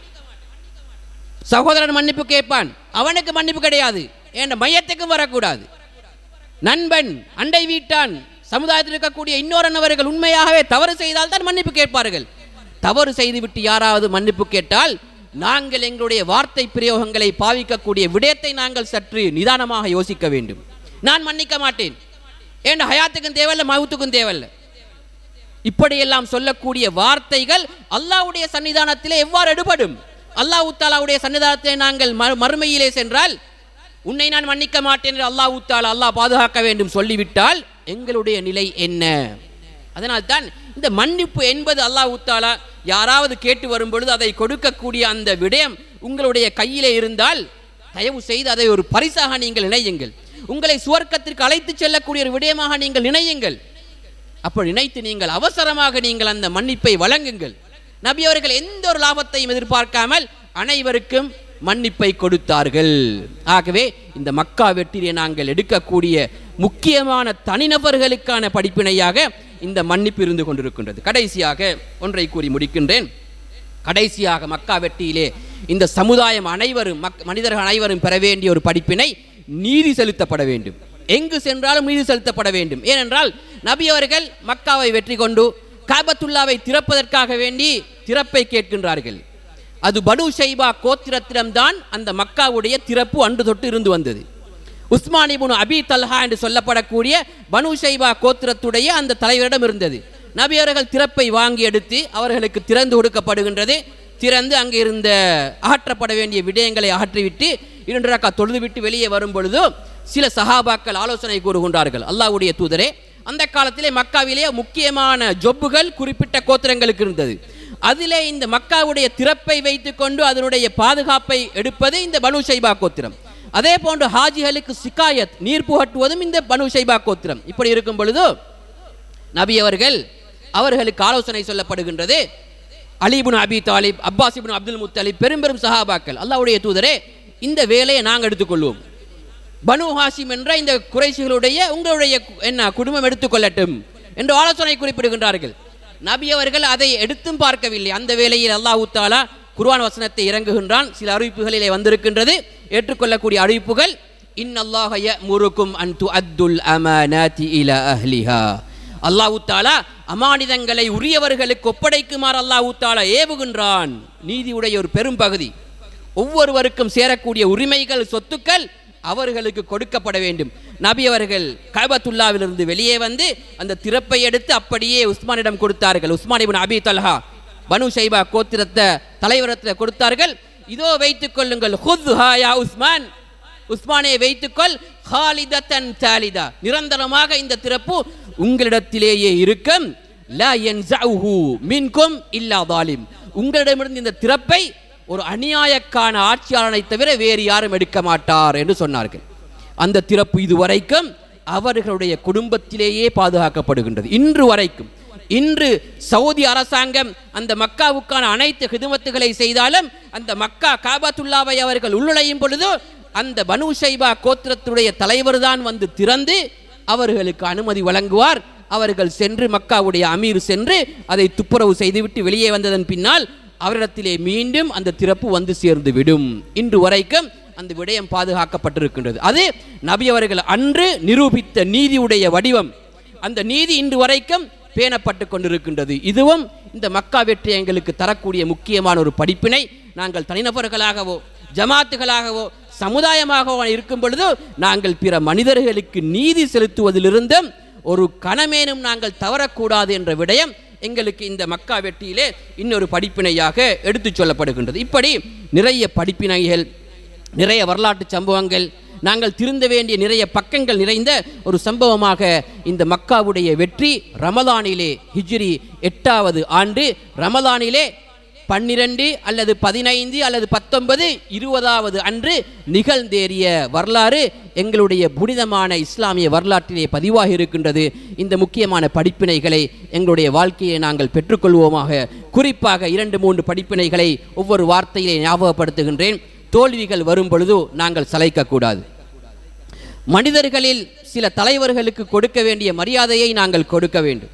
சகோதரன் மன்னிப்பு கேட்பான் அவனுக்கு மன்னிப்பு கிடையாது என்ற மையத்துக்கும் வரக்கூடாது நண்பன் அண்டை வீட்டான் சமுதாயத்தில் இருக்கக்கூடிய இன்னொரு நபர்கள் உண்மையாகவே தவறு செய்தால் தான் மன்னிப்பு கேட்பார்கள் தவறு செய்துவிட்டு யாராவது மன்னிப்பு கேட்டால் நாங்கள் எங்களுடைய வார்த்தை பிரயோகங்களை பாவிக்கக்கூடிய விடயத்தை நாங்கள் சற்று நிதானமாக யோசிக்க வேண்டும் நான் மன்னிக்க மாட்டேன் ஏன் ஹயாத்துக்கும் தேவையில்ல மவுத்துக்கும் தேவையில்ல இப்படியெல்லாம் சொல்லக்கூடிய வார்த்தைகள் அல்லாஹ்வுடைய சன்னிதானத்திலே எவ்வாறு எடுபடும் அல்லாஹ் தாலாவுடைய சன்னிதானத்திலே நாங்கள் மறு- மறுமையிலே சென்றால் உன்னை நான் மன்னிக்க மாட்டேன் என்று அல்லாஹ் தாலா அல்லாஹ் பாதுகாக்க வேண்டும் சொல்லிவிட்டால் எங்களுடைய நிலை என்ன அதனால்தான் இந்த மன்னிப்பு என்பது அல்லாஹ் தாலா யாராவது கேட்டு வரும் பொழுது அதை கொடுக்கக்கூடிய அந்த விடயம் உங்களுடைய கையிலே இருந்தால் தயவு செய்து அதை ஒரு பரிசாக நீங்கள் நினையுங்கள் உங்களை சுவர்க்கத்திற்கு அழைத்துச் செல்லக்கூடிய ஒரு விடயமாக நீங்கள் நினையுங்கள் அப்படி நினைத்து நீங்கள் அவசரமாக நீங்கள் அந்த மன்னிப்பை வழங்குங்கள் நபி அவர்கள் எந்த ஒரு லாபத்தையும் எதிர்பார்க்காமல் அனைவருக்கும் மன்னிப்பை கொடுத்தார்கள் ஆகவே இந்த மக்கா வெற்றியை நாங்கள் எடுக்கக்கூடிய முக்கியமான தனிநபர்களுக்கான படிப்பினையாக இந்த மன்னிப்பு இருந்து கொண்டிருக்கின்றது கடைசியாக ஒன்றை கூறி முடிக்கின்றேன் கடைசியாக மக்கா வெட்டியிலே இந்த சமுதாயம் அனைவரும் மக் மனிதர்கள் அனைவரும் பெற வேண்டிய ஒரு படிப்பினை நீதி செலுத்தப்பட வேண்டும் எங்கு சென்றாலும் நீதி செலுத்தப்பட வேண்டும் ஏனென்றால் நபி அவர்கள் மக்காவை வெற்றி கொண்டு காபத்துல்லாவை திறப்பதற்காக வேண்டி திறப்பை கேட்கின்றார்கள் அது பனு ஷைபா கோத்திரத்திடம்தான் அந்த மக்காவுடைய திறப்பு அன்று தொட்டு இருந்து வந்தது உஸ்மான் இப்னு அபி தல்ஹா என்று சொல்லப்படக்கூடிய பனு ஷைபா கோத்திரத்துடைய அந்த தலைவரிடம் இருந்தது நபி அவர்கள் திறப்பை வாங்கி எடுத்து அவர்களுக்கு திறந்து கொடுக்கப்படுகின்றது திறந்து அங்கே இருந்த அகற்றப்பட வேண்டிய விடயங்களை அகற்றிவிட்டு இரண்டு ரக்கா தொழுது விட்டு வெளியே வரும் பொழுது சில சஹாபாக்கள் ஆலோசனை கூறுகின்றார்கள் அல்லாஹ்வுடைய தூதரே அந்த காலத்திலே மக்காவிலே முக்கியமான ஜொப்புகள் குறிப்பிட்ட கோத்திரங்களுக்கு இருந்தது அதிலே இந்த மக்காவுடைய திறப்பை வைத்துக்கொண்டு அதனுடைய பாதுகாப்பை எடுப்பது இந்த பனு ஷைபா கோத்திரம் அதே போன்று ஹாஜிகளுக்கு சிகாயத் நீர் புகட்டுவதும் இந்த பனு ஷைபா கோத்திரம் இப்படி இருக்கும் பொழுது நபி அவர்கள் அவர்களுக்கு ஆலோசனை சொல்லப்படுகின்றது Ali bin Abi Talib Abbas ibn Abdul Muttalib பெரும் பெரும் சஹாபாக்கள் அல்லாஹ்வுடைய தூதரே இந்த வேலையை நாங்கள் எடுத்துக்கொள்வோம் பனு ஹாசிம் என்ற இந்த குறைசிகளுடைய உங்களுடைய கு- என்ன குடும்பம் எடுத்துக்கொள்ளட்டும் என்று ஆலோசனை குறிப்பிடுகின்றார்கள் நபி அவர்கள் அதை எடுத்தும் பார்க்கவில்லை அந்த வேளையில் அல்லாஹ் தாலா குர்ஆன் வசனத்தை இறங்குகின்றான் சில அறிவிப்புகளிலே வந்திருக்கின்றது ஏற்றுக்கொள்ளக்கூடிய அறிவிப்புகள் இன்னல்லாஹ யமுருக்கும் அன் துஅத்துல் அமானாதி இலா அஹ்லிஹா அல்லாஹ் தாலா அமானிதங்களை உரியவர்களுக்கு ஒப்படைக்குமாறு அல்லாஹ் தாலா ஏவுகின்றான் நீதியுடைய ஒரு பெரும் பகுதி ஒவ்வொருவருக்கும் சேரக்கூடிய உரிமைகள் சொத்துக்கள் அவர்களுக்கு கொடுக்கப்பட வேண்டும் நபி அவர்கள் கபத்துல்லாவிலிருந்து வெளியே வந்து அந்த திறப்பை எடுத்து அப்படியே உஸ்மானிடம் கொடுத்தார்கள் Uthman ibn Abi Talha Banu Shaiba கோத்திரத்த தலைவரத்தில் கொடுத்தார்கள் இதோ வைத்துக் கொள்ளுங்கள் ஹுத் யா உஸ்மான் உஸ்மானை வைத்துக்கொள் ஹாலிதத்தன் தாலிதா நிரந்தரமாக இந்த திறப்பு உங்களிடத்திலேயே இருக்கும் லா யன்ஸஅஹு மின்கும் இல்லா தாலிம் உங்களிடமிருந்து இந்த திறப்பை ஒரு அநியாயக்கான ஆட்சியாளனை தவிர வேறு யாரும் எடுக்க மாட்டார் என்று சொன்னார்கள் அந்த திறப்பு இதுவரைக்கும் அவர்களுடைய குடும்பத்திலேயே பாதுகாக்கப்படுகின்றது இன்று வரைக்கும் இன்று சவுதி அரசாங்கம் அந்த மக்காவுக்கான அனைத்து ஹிதுமத்துகளை செய்தாலும் அந்த மக்கா காபத்துல்லாவை அவர்கள் உள்நுழையும் பொழுது அந்த பனு ஷைபா கோத்திரத்துடைய தலைவர் தான் வந்து திறந்து அவர்களுக்கு அனுமதி வழங்குவார் அவர்கள் சென்று மக்காவுடைய அமீர் சென்று அதை துப்புரவு செய்துவிட்டு வெளியே வந்ததன் பின்னால் அவரிடத்திலே மீண்டும் அந்த திறப்பு வந்து சேர்ந்து விடும் இன்று வரைக்கும் அந்த விடயம் பாதுகாக்கப்பட்டிருக்கின்றது அது நபி அவர்கள் அன்று நிரூபித்த நீதியுடைய வடிவம் அந்த நீதி இன்று வரைக்கும் பேணப்பட்டு கொண்டிருக்கின்றது இதுவும் இந்த மக்கா வெற்றி எங்களுக்கு தரக்கூடிய முக்கியமான ஒரு படிப்பினை நாங்கள் தனிநபர்களாகவோ ஜமாத்துகளாகவோ சமுதாயமாகவோ இருக்கும் பொழுது நாங்கள் பிற மனிதர்களுக்கு நீதி செலுத்துவதிலிருந்தும் ஒரு கணமேனும் நாங்கள் தவறக்கூடாது என்ற விடயம் எங்களுக்கு இந்த மக்கா வெற்றியிலே இன்னொரு படிப்பினையாக எடுத்துச் சொல்லப்படுகின்றது இப்படி நிறைய படிப்பினைகள் நிறைய வரலாற்று சம்பவங்கள் நாங்கள் திருந்த வேண்டிய நிறைய பக்கங்கள் நிறைந்த ஒரு சம்பவமாக இந்த மக்காவுடைய வெற்றி ரமலானிலே ஹிஜ்ரி எட்டாவது ஆண்டு ரமலானிலே பன்னிரண்டு அல்லது பதினைந்து அல்லது பத்தொன்பது இருபதாவது அன்று நிகழ்ந்தேறிய வரலாறு எங்களுடைய புனிதமான இஸ்லாமிய வரலாற்றிலே பதிவாகி இருக்கின்றது இந்த முக்கியமான படிப்பினைகளை எங்களுடைய வாழ்க்கையை நாங்கள் பெற்றுக்கொள்வோமாக குறிப்பாக இரண்டு மூன்று படிப்பினைகளை ஒவ்வொரு வார்த்தையிலே ஞாபகப்படுத்துகின்றேன் தோல்விகள் வரும் பொழுது நாங்கள் சளைக்கக்கூடாது மனிதர்களில் சில தலைவர்களுக்கு கொடுக்க வேண்டிய மரியாதையை நாங்கள் கொடுக்க வேண்டும்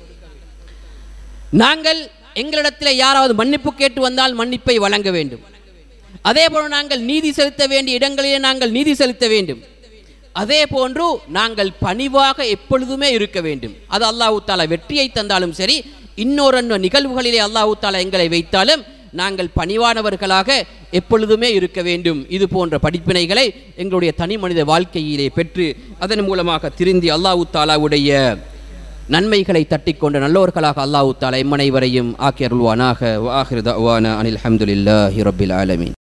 நாங்கள் எங்களிடத்தில் யாராவது மன்னிப்பு கேட்டு வந்தால் மன்னிப்பை வழங்க வேண்டும் அதே போல நாங்கள் நீதி செலுத்த வேண்டிய இடங்களிலே நாங்கள் நீதி செலுத்த வேண்டும் அதே போன்று நாங்கள் பணிவாக எப்பொழுதுமே இருக்க வேண்டும் அது அல்லாஹு தாலா வெற்றியை தந்தாலும் சரி இன்னொரு நிகழ்வுகளிலே அல்லாஹு தாலா எங்களை வைத்தாலும் நாங்கள் பணிவானவர்களாக எப்பொழுதுமே இருக்க வேண்டும் இது போன்ற படிப்பினைகளை எங்களுடைய தனி மனித வாழ்க்கையிலே பெற்று அதன் மூலமாக திருந்தி அல்லாஹு தாலாவுடைய நன்மைகளை தட்டிக்கொண்ட நல்லோர்களாக அல்லாஹு தாலா எம்மனைவரையும் ஆக்கி அருள்வானாக ஆஹிர் தவான அனில் அஹமதுல்லாஹி ரபில் ஆலமீன்